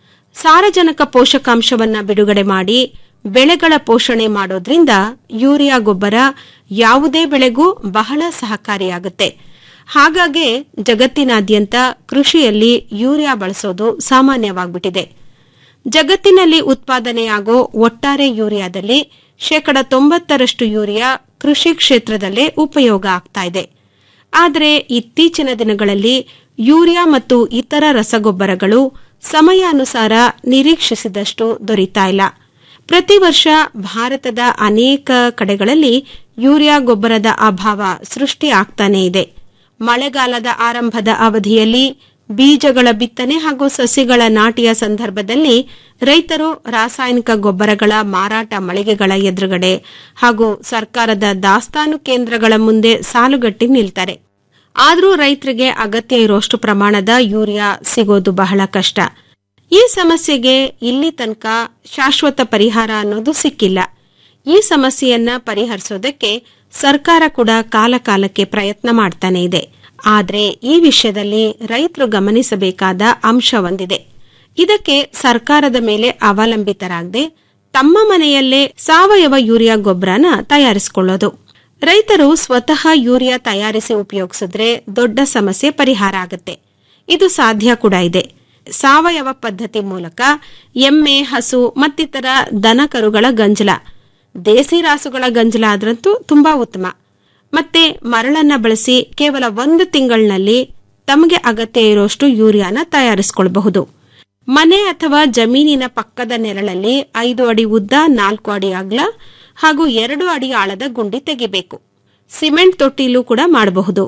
ಸಾರಜನಕ ಪೋಷಕಾಂಶವನ್ನ ಬಿಡುಗಡೆ ಮಾಡಿ ಬೆಳೆಗಳ ಪೋಷಣೆ ಮಾಡೋದ್ರಿಂದ ಯೂರಿಯಾ ಗೊಬ್ಬರ ಯಾವುದೇ ಬೆಳೆಗೂ ಬಹಳ ಸಹಕಾರಿಯಾಗುತ್ತೆ ಹಾಗಾಗಿ ಜಗತ್ತಿನಾದ್ಯಂತ ಕೃಷಿಯಲ್ಲಿ ಯೂರಿಯಾ ಬಳಸೋದು ಸಾಮಾನ್ಯವಾಗ್ಬಿಟ್ಟಿದೆ ಜಗತ್ತಿನಲ್ಲಿ ಉತ್ಪಾದನೆಯಾಗೋ ಒಟ್ಟಾರೆ ಯೂರಿಯಾದಲ್ಲಿ ಶೇಕಡ ತೊಂಬತ್ತರಷ್ಟು ಯೂರಿಯಾ ಕೃಷಿ ಕ್ಷೇತ್ರದಲ್ಲೇ ಉಪಯೋಗ ಆಗ್ತಾ ಇದೆ ಆದರೆ ಇತ್ತೀಚಿನ ದಿನಗಳಲ್ಲಿ ಯೂರಿಯಾ ಮತ್ತು ಇತರ ರಸಗೊಬ್ಬರಗಳು ಸಮಯಾನುಸಾರ ನಿರೀಕ್ಷಿಸಿದಷ್ಟು ದೊರೀತಾ ಇಲ್ಲ ಪ್ರತಿ ವರ್ಷ ಭಾರತದ ಅನೇಕ ಕಡೆಗಳಲ್ಲಿ ಯೂರಿಯಾ ಗೊಬ್ಬರದ ಅಭಾವ ಸೃಷ್ಟಿ ಆಗ್ತಾನೇ ಇದೆ ಮಳೆಗಾಲದ ಆರಂಭದ ಅವಧಿಯಲ್ಲಿ ಬೀಜಗಳ ಬಿತ್ತನೆ ಹಾಗೂ ಸಸಿಗಳ ನಾಟಿಯ ಸಂದರ್ಭದಲ್ಲಿ ರೈತರು ರಾಸಾಯನಿಕ ಗೊಬ್ಬರಗಳ ಮಾರಾಟ ಮಳಿಗೆಗಳ ಎದುರುಗಡೆ ಹಾಗೂ ಸರ್ಕಾರದ ದಾಸ್ತಾನು ಕೇಂದ್ರಗಳ ಮುಂದೆ ಸಾಲುಗಟ್ಟಿ ನಿಲ್ತಾರೆ ಆದರೂ ರೈತರಿಗೆ ಅಗತ್ಯ ಇರುವಷ್ಟು ಪ್ರಮಾಣದ ಯೂರಿಯಾ ಸಿಗೋದು ಬಹಳ ಕಷ್ಟ ಈ ಸಮಸ್ಯೆಗೆ ಇಲ್ಲಿ ತನಕ ಶಾಶ್ವತ ಪರಿಹಾರ ಅನ್ನೋದು ಸಿಕ್ಕಿಲ್ಲ ಈ ಸಮಸ್ಯೆಯನ್ನ ಪರಿಹರಿಸೋದಕ್ಕೆ ಸರ್ಕಾರ ಕೂಡ ಕಾಲಕಾಲಕ್ಕೆ ಪ್ರಯತ್ನ ಮಾಡ್ತಾನೆ ಇದೆ ಆದ್ರೆ ಈ ವಿಷಯದಲ್ಲಿ ರೈತರು ಗಮನಿಸಬೇಕಾದ ಅಂಶ ಒಂದಿದೆ ಇದಕ್ಕೆ ಸರ್ಕಾರದ ಮೇಲೆ ಅವಲಂಬಿತರಾಗದೆ ತಮ್ಮ ಮನೆಯಲ್ಲೇ ಸಾವಯವ ಯೂರಿಯಾ ಗೊಬ್ಬರನ ತಯಾರಿಸಿಕೊಳ್ಳೋದು ರೈತರು ಸ್ವತಃ ಯೂರಿಯಾ ತಯಾರಿಸಿ ಉಪಯೋಗಿಸಿದ್ರೆ ದೊಡ್ಡ ಸಮಸ್ಯೆ ಪರಿಹಾರ ಆಗುತ್ತೆ ಇದು ಸಾಧ್ಯ ಕೂಡ ಇದೆ ಸಾವಯವ ಪದ್ಧತಿ ಮೂಲಕ ಎಮ್ಮೆ ಹಸು ಮತ್ತಿತರ ದನ ಕರುಗಳ ಗಂಜಲ ದೇಸಿ ರಾಸುಗಳ ಗಂಜಲ ಆದ್ರಂತೂ ತುಂಬಾ ಉತ್ತಮ ಮತ್ತೆ ಮರಳನ್ನ ಬಳಸಿ ಕೇವಲ ಒಂದು ತಿಂಗಳಿನಲ್ಲಿ ತಮಗೆ ಅಗತ್ಯ ಇರುವಷ್ಟು ಯೂರಿಯಾನ ತಯಾರಿಸಿಕೊಳ್ಳಬಹುದು ಮನೆ ಅಥವಾ ಜಮೀನಿನ ಪಕ್ಕದ ನೆರಳಲ್ಲಿ ಐದು ಅಡಿ ಉದ್ದ ನಾಲ್ಕು ಅಡಿ ಅಗಲ ಹಾಗೂ ಎರಡು ಅಡಿ ಆಳದ ಗುಂಡಿ ತೆಗಿಬೇಕು ಸಿಮೆಂಟ್ ತೊಟ್ಟಿಲು ಕೂಡ ಮಾಡಬಹುದು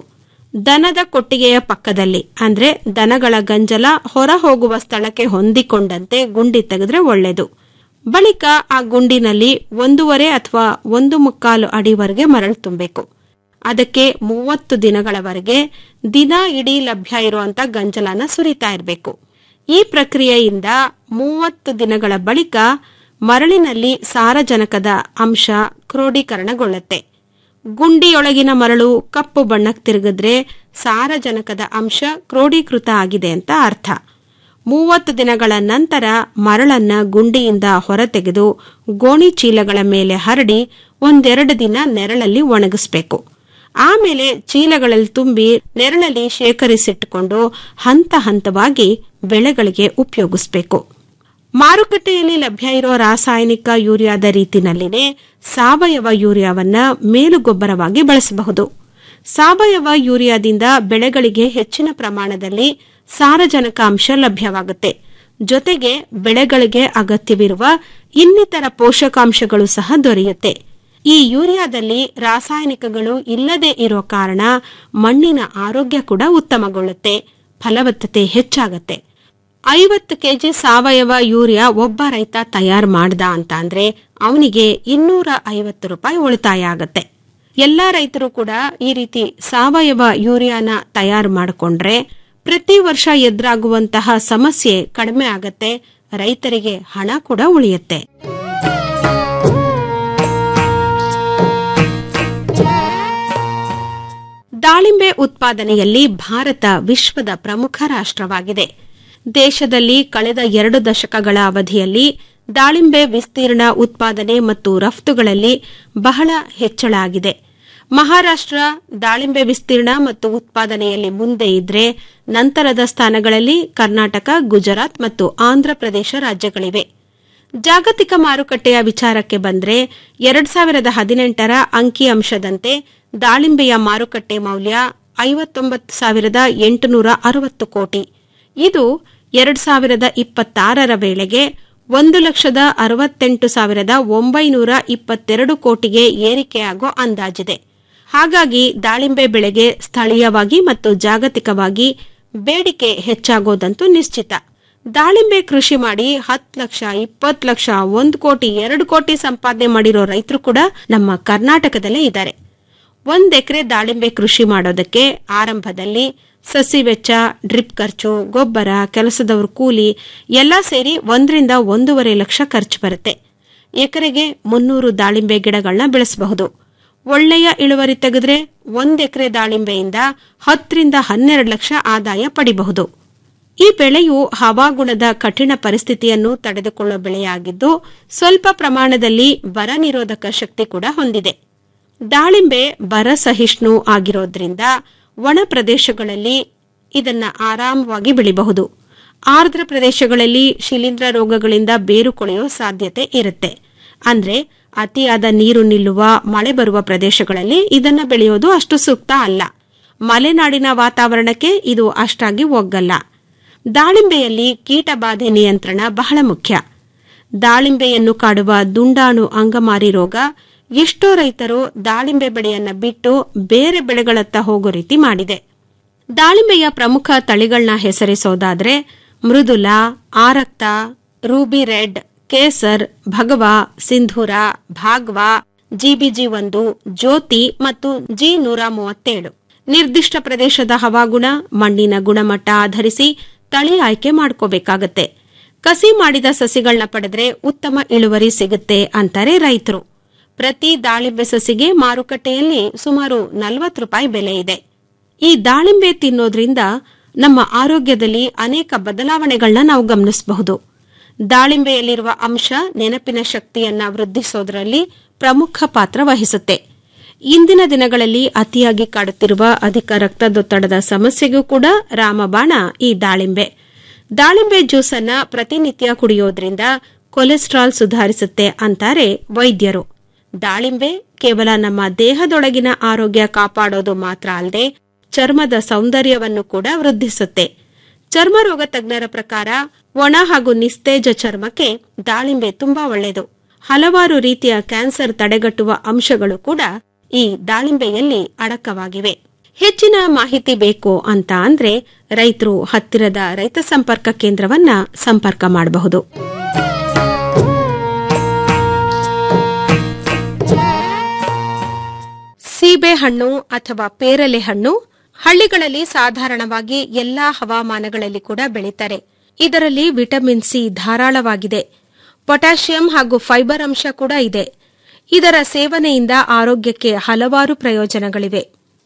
ದನದ ಕೊಟ್ಟಿಗೆಯ ಪಕ್ಕದಲ್ಲಿ ಅಂದ್ರೆ ದನಗಳ ಗಂಜಲ ಹೊರ ಹೋಗುವ ಸ್ಥಳಕ್ಕೆ ಹೊಂದಿಕೊಂಡಂತೆ ಗುಂಡಿ ತೆಗೆದ್ರೆ ಒಳ್ಳೆಯದು ಬಳಿಕ ಆ ಗುಂಡಿನಲ್ಲಿ ಒಂದೂವರೆ ಅಥವಾ ಒಂದು ಮುಕ್ಕಾಲು ಅಡಿವರೆಗೆ ಮರಳು ತುಂಬಬೇಕು ಅದಕ್ಕೆ ಮೂವತ್ತು ದಿನಗಳವರೆಗೆ ದಿನ ಇಡೀ ಲಭ್ಯ ಇರುವಂತ ಗಂಜಲನ ಸುರಿತಾ ಇರಬೇಕು ಈ ಪ್ರಕ್ರಿಯೆಯಿಂದ ಮೂವತ್ತು ದಿನಗಳ ಬಳಿಕ ಮರಳಿನಲ್ಲಿ ಸಾರಜನಕದ ಅಂಶ ಕ್ರೋಢೀಕರಣಗೊಳ್ಳುತ್ತೆ ಗುಂಡಿಯೊಳಗಿನ ಮರಳು ಕಪ್ಪು ಬಣ್ಣಕ್ಕೆ ತಿರುಗಿದ್ರೆ ಸಾರಜನಕದ ಅಂಶ ಕ್ರೋಢೀಕೃತ ಆಗಿದೆ ಅಂತ ಅರ್ಥ ಮೂವತ್ತು ದಿನಗಳ ನಂತರ ಮರಳನ್ನ ಗುಂಡಿಯಿಂದ ಹೊರತೆಗೆದು ಗೋಣಿ ಚೀಲಗಳ ಮೇಲೆ ಹರಡಿ ಒಂದೆರಡು ದಿನ ನೆರಳಲ್ಲಿ ಒಣಗಿಸ್ಬೇಕು ಆಮೇಲೆ ಚೀಲಗಳಲ್ಲಿ ತುಂಬಿ ನೆರಳಲ್ಲಿ ಶೇಖರಿಸಿಟ್ಟುಕೊಂಡು ಹಂತ ಹಂತವಾಗಿ ಬೆಳೆಗಳಿಗೆ ಉಪಯೋಗಿಸಬೇಕು ಮಾರುಕಟ್ಟೆಯಲ್ಲಿ ಲಭ್ಯ ಇರೋ ರಾಸಾಯನಿಕ ಯೂರಿಯಾದ ರೀತಿನಲ್ಲಿನೇ ಸಾವಯವ ಯೂರಿಯಾವನ್ನ ಮೇಲುಗೊಬ್ಬರವಾಗಿ ಬಳಸಬಹುದು ಸಾವಯವ ಯೂರಿಯಾದಿಂದ ಬೆಳೆಗಳಿಗೆ ಹೆಚ್ಚಿನ ಪ್ರಮಾಣದಲ್ಲಿ ಸಾರಜನಕ ಅಂಶ ಲಭ್ಯವಾಗುತ್ತೆ ಜೊತೆಗೆ ಬೆಳೆಗಳಿಗೆ ಅಗತ್ಯವಿರುವ ಇನ್ನಿತರ ಪೋಷಕಾಂಶಗಳು ಸಹ ದೊರೆಯುತ್ತೆ ಈ ಯೂರಿಯಾದಲ್ಲಿ ರಾಸಾಯನಿಕಗಳು ಇಲ್ಲದೆ ಇರೋ ಕಾರಣ ಮಣ್ಣಿನ ಆರೋಗ್ಯ ಕೂಡ ಉತ್ತಮಗೊಳ್ಳುತ್ತೆ ಫಲವತ್ತತೆ ಹೆಚ್ಚಾಗತ್ತೆ ಐವತ್ತು ಕೆಜಿ ಸಾವಯವ ಯೂರಿಯಾ ಒಬ್ಬ ರೈತ ತಯಾರು ಮಾಡ್ದ ಅಂತ ಅಂದ್ರೆ ಅವನಿಗೆ ಇನ್ನೂರ ಐವತ್ತು ರೂಪಾಯಿ ಉಳಿತಾಯ ಆಗತ್ತೆ ಎಲ್ಲಾ ರೈತರು ಕೂಡ ಈ ರೀತಿ ಸಾವಯವ ಯೂರಿಯಾನ ತಯಾರು ಮಾಡಿಕೊಂಡ್ರೆ ಪ್ರತಿ ವರ್ಷ ಎದುರಾಗುವಂತಹ ಸಮಸ್ಯೆ ಕಡಿಮೆ ಆಗತ್ತೆ ರೈತರಿಗೆ ಹಣ ಕೂಡ ಉಳಿಯುತ್ತೆ ದಾಳಿಂಬೆ ಉತ್ಪಾದನೆಯಲ್ಲಿ ಭಾರತ ವಿಶ್ವದ ಪ್ರಮುಖ ರಾಷ್ಟ್ರವಾಗಿದೆ ದೇಶದಲ್ಲಿ ಕಳೆದ ಎರಡು ದಶಕಗಳ ಅವಧಿಯಲ್ಲಿ ದಾಳಿಂಬೆ ವಿಸ್ತೀರ್ಣ ಉತ್ಪಾದನೆ ಮತ್ತು ರಫ್ತುಗಳಲ್ಲಿ ಬಹಳ ಹೆಚ್ಚಳ ಆಗಿದೆ ಮಹಾರಾಷ್ಟ್ರ ದಾಳಿಂಬೆ ವಿಸ್ತೀರ್ಣ ಮತ್ತು ಉತ್ಪಾದನೆಯಲ್ಲಿ ಮುಂದೆ ಇದ್ರೆ ನಂತರದ ಸ್ಥಾನಗಳಲ್ಲಿ ಕರ್ನಾಟಕ ಗುಜರಾತ್ ಮತ್ತು ಆಂಧ್ರಪ್ರದೇಶ ರಾಜ್ಯಗಳಿವೆ ಜಾಗತಿಕ ಮಾರುಕಟ್ಟೆಯ ವಿಚಾರಕ್ಕೆ ಬಂದ್ರೆ ಎರಡ್ ಸಾವಿರದ ಹದಿನೆಂಟರ ಅಂಕಿಅಂಶದಂತೆ ದಾಳಿಂಬೆಯ ಮಾರುಕಟ್ಟೆ ಮೌಲ್ಯ ಐವತ್ತೊಂಬತ್ತು ಸಾವಿರದ ಎಂಟುನೂರ ಅರವತ್ತು ಕೋಟಿ ಇದು ಎರಡ್ ಸಾವಿರದ ಇಪ್ಪತ್ತಾರರ ವೇಳೆಗೆ ಒಂದು ಲಕ್ಷದ ಅರವತ್ತೆಂಟು ಸಾವಿರದ ಒಂಬೈನೂರ ಇಪ್ಪತ್ತೆರಡು ಕೋಟಿಗೆ ಏರಿಕೆಯಾಗೋ ಅಂದಾಜಿದೆ ಹಾಗಾಗಿ ದಾಳಿಂಬೆ ಬೆಳೆಗೆ ಸ್ಥಳೀಯವಾಗಿ ಮತ್ತು ಜಾಗತಿಕವಾಗಿ ಬೇಡಿಕೆ ಹೆಚ್ಚಾಗೋದಂತೂ ನಿಶ್ಚಿತ ದಾಳಿಂಬೆ ಕೃಷಿ ಮಾಡಿ ಹತ್ತು ಲಕ್ಷ ಇಪ್ಪತ್ತು ಲಕ್ಷ ಒಂದು ಕೋಟಿ ಎರಡು ಕೋಟಿ ಸಂಪಾದನೆ ಮಾಡಿರೋ ರೈತರು ಕೂಡ ನಮ್ಮ ಕರ್ನಾಟಕದಲ್ಲೇ ಇದ್ದಾರೆ ಒಂದ್ ಎಕರೆ ದಾಳಿಂಬೆ ಕೃಷಿ ಮಾಡೋದಕ್ಕೆ ಆರಂಭದಲ್ಲಿ ಸಸಿ ವೆಚ್ಚ ಡ್ರಿಪ್ ಖರ್ಚು ಗೊಬ್ಬರ ಕೆಲಸದವ್ರ ಕೂಲಿ ಎಲ್ಲ ಸೇರಿ ಒಂದರಿಂದ ಒಂದೂವರೆ ಲಕ್ಷ ಖರ್ಚು ಬರುತ್ತೆ ಎಕರೆಗೆ ಮುನ್ನೂರು ದಾಳಿಂಬೆ ಗಿಡಗಳನ್ನ ಬೆಳೆಸಬಹುದು ಒಳ್ಳೆಯ ಇಳುವರಿ ತೆಗೆದ್ರೆ ಒಂದ್ ಎಕರೆ ದಾಳಿಂಬೆಯಿಂದ ಹತ್ತರಿಂದ ಹನ್ನೆರಡು ಲಕ್ಷ ಆದಾಯ ಪಡಿಬಹುದು ಈ ಬೆಳೆಯು ಹವಾಗುಣದ ಕಠಿಣ ಪರಿಸ್ಥಿತಿಯನ್ನು ತಡೆದುಕೊಳ್ಳೋ ಬೆಳೆಯಾಗಿದ್ದು ಸ್ವಲ್ಪ ಪ್ರಮಾಣದಲ್ಲಿ ಬರ ನಿರೋಧಕ ಶಕ್ತಿ ಕೂಡ ಹೊಂದಿದೆ ದಾಳಿಂಬೆ ಬರ ಸಹಿಷ್ಣು ಆಗಿರೋದ್ರಿಂದ ಒಣ ಪ್ರದೇಶಗಳಲ್ಲಿ ಇದನ್ನ ಆರಾಮವಾಗಿ ಬೆಳಿಬಹುದು ಆರ್ದ್ರ ಪ್ರದೇಶಗಳಲ್ಲಿ ಶಿಲೀಂಧ್ರ ರೋಗಗಳಿಂದ ಬೇರು ಕೊಳೆಯೋ ಸಾಧ್ಯತೆ ಇರುತ್ತೆ ಅಂದ್ರೆ ಅತಿಯಾದ ನೀರು ನಿಲ್ಲುವ ಮಳೆ ಬರುವ ಪ್ರದೇಶಗಳಲ್ಲಿ ಇದನ್ನ ಬೆಳೆಯೋದು ಅಷ್ಟು ಸೂಕ್ತ ಅಲ್ಲ ಮಲೆನಾಡಿನ ವಾತಾವರಣಕ್ಕೆ ಇದು ಅಷ್ಟಾಗಿ ಒಗ್ಗಲ್ಲ ದಾಳಿಂಬೆಯಲ್ಲಿ ಕೀಟ ಬಾಧೆ ನಿಯಂತ್ರಣ ಬಹಳ ಮುಖ್ಯ ದಾಳಿಂಬೆಯನ್ನು ಕಾಡುವ ದುಂಡಾಣು ಅಂಗಮಾರಿ ರೋಗ ಎಷ್ಟೋ ರೈತರು ದಾಳಿಂಬೆ ಬೆಳೆಯನ್ನ ಬಿಟ್ಟು ಬೇರೆ ಬೆಳೆಗಳತ್ತ ಹೋಗೋ ರೀತಿ ಮಾಡಿದೆ ದಾಳಿಂಬೆಯ ಪ್ರಮುಖ ತಳಿಗಳನ್ನ ಹೆಸರಿಸೋದಾದ್ರೆ Mridula Arakta ruby red Kesar Bhagwa Sindhur Bhagwa GBG ಒಂದು ಜ್ಯೋತಿ ಮತ್ತು ಜಿ ನೂರ ಮೂವತ್ತೇಳು ನಿರ್ದಿಷ್ಟ ಪ್ರದೇಶದ ಹವಾಗುಣ ಮಣ್ಣಿನ ಗುಣಮಟ್ಟ ಆಧರಿಸಿ ತಳಿ ಆಯ್ಕೆ ಮಾಡ್ಕೋಬೇಕಾಗತ್ತೆ ಕಸಿ ಮಾಡಿದ ಸಸಿಗಳನ್ನ ಪಡೆದ್ರೆ ಉತ್ತಮ ಇಳುವರಿ ಸಿಗುತ್ತೆ ಅಂತಾರೆ ರೈತರು ಪ್ರತಿ ದಾಳಿಂಬೆ ಸಸಿಗೆ ಮಾರುಕಟ್ಟೆಯಲ್ಲಿ ಸುಮಾರು ನಲವತ್ತು ರೂಪಾಯಿ ಬೆಲೆ ಇದೆ ಈ ದಾಳಿಂಬೆ ತಿನ್ನೋದ್ರಿಂದ ನಮ್ಮ ಆರೋಗ್ಯದಲ್ಲಿ ಅನೇಕ ಬದಲಾವಣೆಗಳನ್ನ ನಾವು ಗಮನಿಸಬಹುದು ದಾಳಿಂಬೆಯಲ್ಲಿರುವ ಅಂಶ ನೆನಪಿನ ಶಕ್ತಿಯನ್ನ ವೃದ್ಧಿಸೋದ್ರಲ್ಲಿ ಪ್ರಮುಖ ಪಾತ್ರ ವಹಿಸುತ್ತೆ ಇಂದಿನ ದಿನಗಳಲ್ಲಿ ಅತಿಯಾಗಿ ಕಾಡುತ್ತಿರುವ ಅಧಿಕ ರಕ್ತದೊತ್ತಡದ ಸಮಸ್ಯೆಗೂ ಕೂಡ ರಾಮಬಾಣ ಈ ದಾಳಿಂಬೆ ದಾಳಿಂಬೆ ಜ್ಯೂಸನ್ನ ಪ್ರತಿನಿತ್ಯ ಕುಡಿಯೋದ್ರಿಂದ ಕೊಲೆಸ್ಟ್ರಾಲ್ ಸುಧಾರಿಸುತ್ತೆ ಅಂತಾರೆ ವೈದ್ಯರು ದಾಳಿಂಬೆ ಕೇವಲ ನಮ್ಮ ದೇಹದೊಳಗಿನ ಆರೋಗ್ಯ ಕಾಪಾಡೋದು ಮಾತ್ರ ಅಲ್ಲದೆ ಚರ್ಮದ ಸೌಂದರ್ಯವನ್ನು ಕೂಡ ವೃದ್ಧಿಸುತ್ತೆ ಚರ್ಮ ರೋಗ ತಜ್ಞರ ಪ್ರಕಾರ ಒಣ ಹಾಗೂ ನಿಸ್ತೇಜ ಚರ್ಮಕ್ಕೆ ದಾಳಿಂಬೆ ತುಂಬಾ ಒಳ್ಳೆಯದು ಹಲವಾರು ರೀತಿಯ ಕ್ಯಾನ್ಸರ್ ತಡೆಗಟ್ಟುವ ಅಂಶಗಳು ಕೂಡ ಈ ದಾಳಿಂಬೆಯಲ್ಲಿ ಅಡಕವಾಗಿವೆ ಹೆಚ್ಚಿನ ಮಾಹಿತಿ ಬೇಕು ಅಂತ ಅಂದ್ರೆ ರೈತರು ಹತ್ತಿರದ ರೈತ ಸಂಪರ್ಕ ಕೇಂದ್ರವನ್ನ ಸಂಪರ್ಕ ಮಾಡಬಹುದು ಸೀಬೆ ಹಣ್ಣು ಅಥವಾ ಪೇರಲೆ ಹಣ್ಣು ಹಳ್ಳಿಗಳಲ್ಲಿ ಸಾಧಾರಣವಾಗಿ ಎಲ್ಲಾ ಹವಾಮಾನಗಳಲ್ಲಿ ಕೂಡ ಬೆಳೀತಾರೆ ಇದರಲ್ಲಿ ವಿಟಮಿನ್ ಸಿ ಧಾರಾಳವಾಗಿದೆ ಪೊಟ್ಯಾಷಿಯಂ ಹಾಗೂ ಫೈಬರ್ ಅಂಶ ಕೂಡ ಇದೆ ಇದರ ಸೇವನೆಯಿಂದ ಆರೋಗ್ಯಕ್ಕೆ ಹಲವಾರು ಪ್ರಯೋಜನಗಳಿವೆ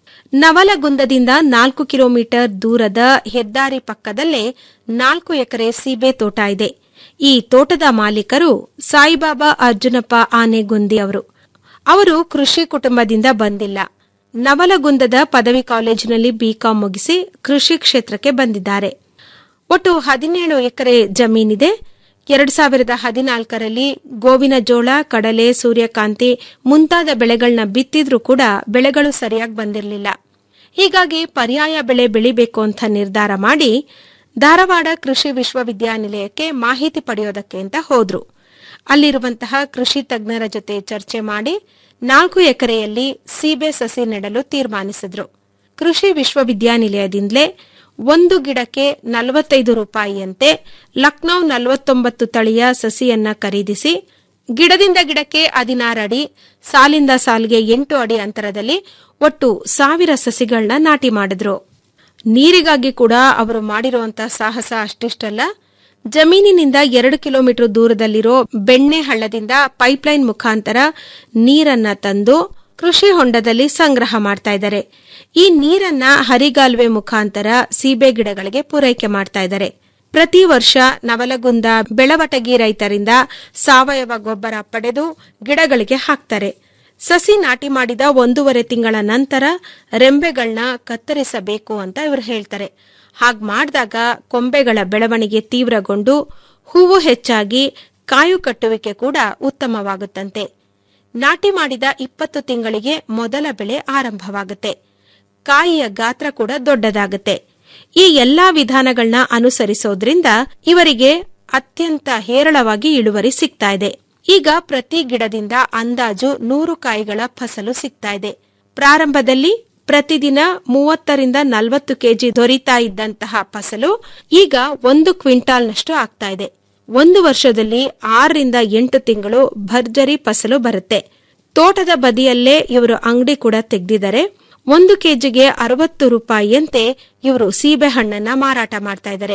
ನವಲಗುಂದದಿಂದ ನಾಲ್ಕು ಕಿಲೋಮೀಟರ್ ದೂರದ ಹೆದ್ದಾರಿ ಪಕ್ಕದಲ್ಲೇ ನಾಲ್ಕು ಎಕರೆ ಸೀಬೆ ತೋಟ ಇದೆ ಈ ತೋಟದ ಮಾಲೀಕರು ಸಾಯಿಬಾಬಾ ಅರ್ಜುನಪ್ಪ ಆನೆಗುಂದಿ ಅವರು ಅವರು ಕೃಷಿ ಕುಟುಂಬದಿಂದ ಬಂದಿಲ್ಲ ನವಲಗುಂದದ ಪದವಿ ಕಾಲೇಜಿನಲ್ಲಿ ಬಿಕಾಂ ಮುಗಿಸಿ ಕೃಷಿ ಕ್ಷೇತ್ರಕ್ಕೆ ಬಂದಿದ್ದಾರೆ ಒಟ್ಟು ಹದಿನೇಳು ಎಕರೆ ಜಮೀನಿದೆ ಎರಡ್ ಸಾವಿರದ ಹದಿನಾಲ್ಕರಲ್ಲಿ ಗೋವಿನ ಜೋಳ ಕಡಲೆ ಸೂರ್ಯಕಾಂತಿ ಮುಂತಾದ ಬೆಳೆಗಳನ್ನ ಬಿತ್ತಿದ್ರೂ ಕೂಡ ಬೆಳೆಗಳು ಸರಿಯಾಗಿ ಬಂದಿರಲಿಲ್ಲ ಹೀಗಾಗಿ ಪರ್ಯಾಯ ಬೆಳೆ ಬೆಳಿಬೇಕು ಅಂತ ನಿರ್ಧಾರ ಮಾಡಿ ಧಾರವಾಡ ಕೃಷಿ ವಿಶ್ವವಿದ್ಯಾನಿಲಯಕ್ಕೆ ಮಾಹಿತಿ ಪಡೆಯೋದಕ್ಕೆ ಅಂತ ಹೋದ್ರು ಅಲ್ಲಿರುವಂತಹ ಕೃಷಿ ತಜ್ಞರ ಜೊತೆ ಚರ್ಚೆ ಮಾಡಿ ನಾಲ್ಕು ಎಕರೆಯಲ್ಲಿ ಸೀಬೆ ಸಸಿ ನೆಡಲು ತೀರ್ಮಾನಿಸಿದ್ರು ಕೃಷಿ ವಿಶ್ವವಿದ್ಯಾನಿಲಯದಿಂದಲೇ ಒಂದು ಗಿಡಕ್ಕೆ ನಲವತ್ತೈದು ರೂಪಾಯಿಯಂತೆ ಲಕ್ನೌ ನಲವತ್ತೊಂಬತ್ತು ತಳಿಯ ಸಸಿಯನ್ನ ಖರೀದಿಸಿ ಗಿಡದಿಂದ ಗಿಡಕ್ಕೆ ಹದಿನಾರು ಅಡಿ ಸಾಲಿಂದ ಸಾಲಿಗೆ ಎಂಟು ಅಡಿ ಅಂತರದಲ್ಲಿ ಒಟ್ಟು ಸಾವಿರ ಸಸಿಗಳನ್ನ ನಾಟಿ ಮಾಡಿದ್ರು ನೀರಿಗಾಗಿ ಕೂಡ ಅವರು ಮಾಡಿರುವಂತಹ ಸಾಹಸ ಅಷ್ಟಿಷ್ಟಲ್ಲ ಜಮೀನಿನಿಂದ ಎರಡು ಕಿಲೋಮೀಟರ್ ದೂರದಲ್ಲಿರೋ ಬೆಣ್ಣೆ ಹಳ್ಳದಿಂದ ಪೈಪ್ಲೈನ್ ಮುಖಾಂತರ ನೀರನ್ನ ತಂದು ಕೃಷಿ ಹೊಂಡದಲ್ಲಿ ಸಂಗ್ರಹ ಮಾಡ್ತಾ ಇದ್ದಾರೆ ಈ ನೀರನ್ನ ಹರಿಗಾಲುವೆ ಮುಖಾಂತರ ಸೀಬೆ ಗಿಡಗಳಿಗೆ ಪೂರೈಕೆ ಮಾಡ್ತಾ ಇದ್ದಾರೆ ಪ್ರತಿ ವರ್ಷ ನವಲಗುಂದ ಬೆಳವಟಗಿ ರೈತರಿಂದ ಸಾವಯವ ಗೊಬ್ಬರ ಪಡೆದು ಗಿಡಗಳಿಗೆ ಹಾಕ್ತಾರೆ ಸಸಿ ನಾಟಿ ಮಾಡಿದ ಒಂದೂವರೆ ತಿಂಗಳ ನಂತರ ರೆಂಬೆಗಳನ್ನ ಕತ್ತರಿಸಬೇಕು ಅಂತ ಇವರು ಹೇಳ್ತಾರೆ ಹಾಗ್ ಮಾಡಿದಾಗ ಕೊಂಬೆಗಳ ಬೆಳವಣಿಗೆ ತೀವ್ರಗೊಂಡು ಹೂವು ಹೆಚ್ಚಾಗಿ ಕಾಯು ಕಟ್ಟುವಿಕೆ ಕೂಡ ಉತ್ತಮವಾಗುತ್ತಂತೆ ನಾಟಿ ಮಾಡಿದ ಇಪ್ಪತ್ತು ತಿಂಗಳಿಗೆ ಮೊದಲ ಬೆಳೆ ಆರಂಭವಾಗುತ್ತೆ ಕಾಯಿಯ ಗಾತ್ರ ಕೂಡ ದೊಡ್ಡದಾಗುತ್ತೆ ಈ ಎಲ್ಲಾ ವಿಧಾನಗಳನ್ನ ಅನುಸರಿಸೋದ್ರಿಂದ ಇವರಿಗೆ ಅತ್ಯಂತ ಹೇರಳವಾಗಿ ಇಳುವರಿ ಸಿಗ್ತಾ ಇದೆ ಈಗ ಪ್ರತಿ ಗಿಡದಿಂದ ಅಂದಾಜು ನೂರು ಕಾಯಿಗಳ ಫಸಲು ಸಿಗ್ತಾ ಇದೆ ಪ್ರಾರಂಭದಲ್ಲಿ ಪ್ರತಿದಿನ ಮೂವತ್ತರಿಂದ ನಲವತ್ತು ಕೆಜಿ ದೊರೀತಾ ಇದ್ದಂತಹ ಫಸಲು ಈಗ ಒಂದು ಕ್ವಿಂಟಾಲ್ನಷ್ಟು ಆಗ್ತಾ ಇದೆ ಒಂದು ವರ್ಷದಲ್ಲಿ ಆರರಿಂದ ಎಂಟು ತಿಂಗಳು ಭರ್ಜರಿ ಫಸಲು ಬರುತ್ತೆ ತೋಟದ ಬದಿಯಲ್ಲೇ ಇವರು ಅಂಗಡಿ ಕೂಡ ತೆಗೆದಿದ್ದಾರೆ ಒಂದು ಕೆಜಿಗೆ ಅರವತ್ತು ರೂಪಾಯಿಯಂತೆ ಇವರು ಸೀಬೆ ಹಣ್ಣನ್ನ ಮಾರಾಟ ಮಾಡ್ತಾ ಇದ್ದಾರೆ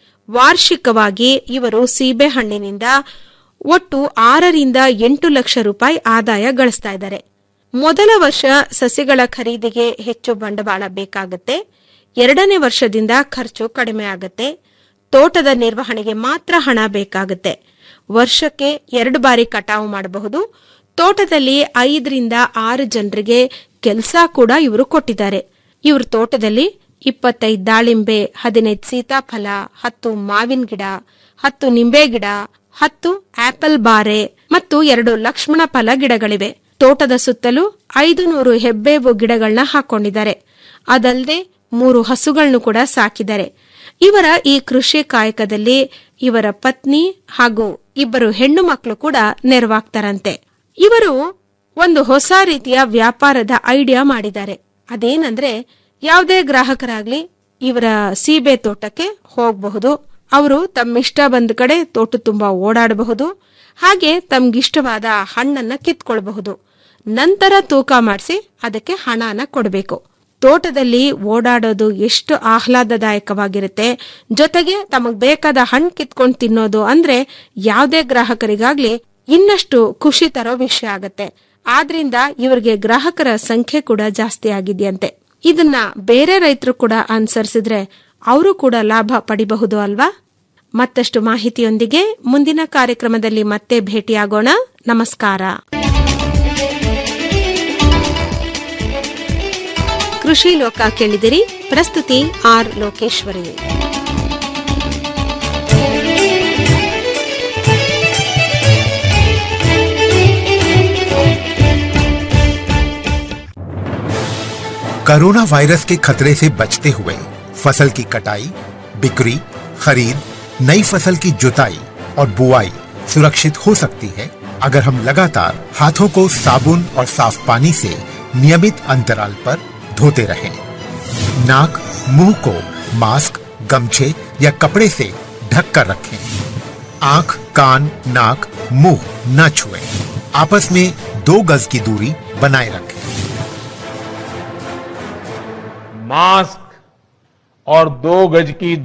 ವಾರ್ಷಿಕವಾಗಿ ಇವರು ಸೀಬೆ ಹಣ್ಣಿನಿಂದ ಒಟ್ಟು ಆರರಿಂದ ಎಂಟು ಲಕ್ಷ ರೂಪಾಯಿ ಆದಾಯ ಗಳಿಸ್ತಾ ಇದ್ದಾರೆ ಮೊದಲ ವರ್ಷ ಸಸಿಗಳ ಖರೀದಿಗೆ ಹೆಚ್ಚು ಬಂಡವಾಳ ಬೇಕಾಗುತ್ತೆ ಎರಡನೇ ವರ್ಷದಿಂದ ಖರ್ಚು ಕಡಿಮೆ ಆಗುತ್ತೆ ತೋಟದ ನಿರ್ವಹಣೆಗೆ ಮಾತ್ರ ಹಣ ಬೇಕಾಗುತ್ತೆ ವರ್ಷಕ್ಕೆ ಎರಡು ಬಾರಿ ಕಟಾವು ಮಾಡಬಹುದು ತೋಟದಲ್ಲಿ ಐದರಿಂದ ಆರು ಜನರಿಗೆ ಕೆಲಸ ಕೂಡ ಇವರು ಕೊಟ್ಟಿದ್ದಾರೆ ಇವ್ರ ತೋಟದಲ್ಲಿ ಇಪ್ಪತ್ತೈದು ದಾಳಿಂಬೆ ಹದಿನೈದು ಸೀತಾಫಲ ಹತ್ತು ಮಾವಿನ ಗಿಡ ಹತ್ತು ನಿಂಬೆ ಗಿಡ ಹತ್ತು ಆಪಲ್ ಬಾರೆ ಮತ್ತು ಎರಡು ಲಕ್ಷ್ಮಣ ಫಲ ಗಿಡಗಳಿವೆ ತೋಟದ ಸುತ್ತಲೂ ಐದು ನೂರು ಹೆಬ್ಬೇವು ಗಿಡಗಳನ್ನ ಹಾಕೊಂಡಿದ್ದಾರೆ ಅದಲ್ಲದೆ ಮೂರು ಹಸುಗಳನ್ನು ಕೂಡ ಸಾಕಿದ್ದಾರೆ ಇವರ ಈ ಕೃಷಿ ಕಾಯಕದಲ್ಲಿ ಇವರ ಪತ್ನಿ ಹಾಗೂ ಇಬ್ಬರು ಹೆಣ್ಣು ಮಕ್ಕಳು ಕೂಡ ನೆರವಾಗ್ತಾರಂತೆ ಇವರು ಒಂದು ಹೊಸ ರೀತಿಯ ವ್ಯಾಪಾರದ ಐಡಿಯಾ ಮಾಡಿದ್ದಾರೆ ಅದೇನಂದ್ರೆ ಯಾವುದೇ ಗ್ರಾಹಕರಾಗ್ಲಿ ಇವರ ಸೀಬೆ ತೋಟಕ್ಕೆ ಹೋಗಬಹುದು ಅವರು ತಮ್ಮಿಷ್ಟ ಬಂದ ಕಡೆ ತೋಟ ತುಂಬಾ ಓಡಾಡಬಹುದು ಹಾಗೆ ತಮ್ಗಿಷ್ಟವಾದ ಹಣ್ಣನ್ನ ಕಿತ್ಕೊಳ್ಬಹುದು ನಂತರ ತೂಕ ಮಾಡಿಸಿ ಅದಕ್ಕೆ ಹಣನ ಕೊಡಬೇಕು ತೋಟದಲ್ಲಿ ಓಡಾಡೋದು ಎಷ್ಟು ಆಹ್ಲಾದದಾಯಕವಾಗಿರುತ್ತೆ ಜೊತೆಗೆ ತಮಗ್ ಬೇಕಾದ ಹಣ್ಣು ಕಿತ್ಕೊಂಡು ತಿನ್ನೋದು ಅಂದ್ರೆ ಯಾವುದೇ ಗ್ರಾಹಕರಿಗಾಗ್ಲಿ ಇನ್ನಷ್ಟು ಖುಷಿ ತರೋ ವಿಷಯ ಆಗತ್ತೆ ಆದ್ರಿಂದ ಇವರಿಗೆ ಗ್ರಾಹಕರ ಸಂಖ್ಯೆ ಕೂಡ ಜಾಸ್ತಿ ಆಗಿದೆಯಂತೆ ಇದನ್ನ ಬೇರೆ ರೈತರು ಕೂಡ ಅನುಸರಿಸಿದ್ರೆ ಅವರು ಕೂಡ ಲಾಭ ಪಡಿಬಹುದು ಅಲ್ವಾ ಮತ್ತಷ್ಟು ಮಾಹಿತಿಯೊಂದಿಗೆ ಮುಂದಿನ ಕಾರ್ಯಕ್ರಮದಲ್ಲಿ ಮತ್ತೆ ಭೇಟಿಯಾಗೋಣ ನಮಸ್ಕಾರ ಕೃಷಿ ಲೋಕ ಕೇಳಿದಿರಿ ಪ್ರಸ್ತುತಿ ಆರ್ ಲೋಕೇಶ್ವರಿ कोरोना वायरस के खतरे से बचते हुए फसल की कटाई बिक्री खरीद नई फसल की जुताई और बुआई सुरक्षित हो सकती है अगर हम लगातार हाथों को साबुन और साफ पानी से नियमित अंतराल पर धोते रहें। नाक मुंह को मास्क गमछे या कपड़े से ढक कर रखें आंख कान नाक मुंह न छुएं आपस में दो गज की दूरी बनाए रखें मास्क और दो गज की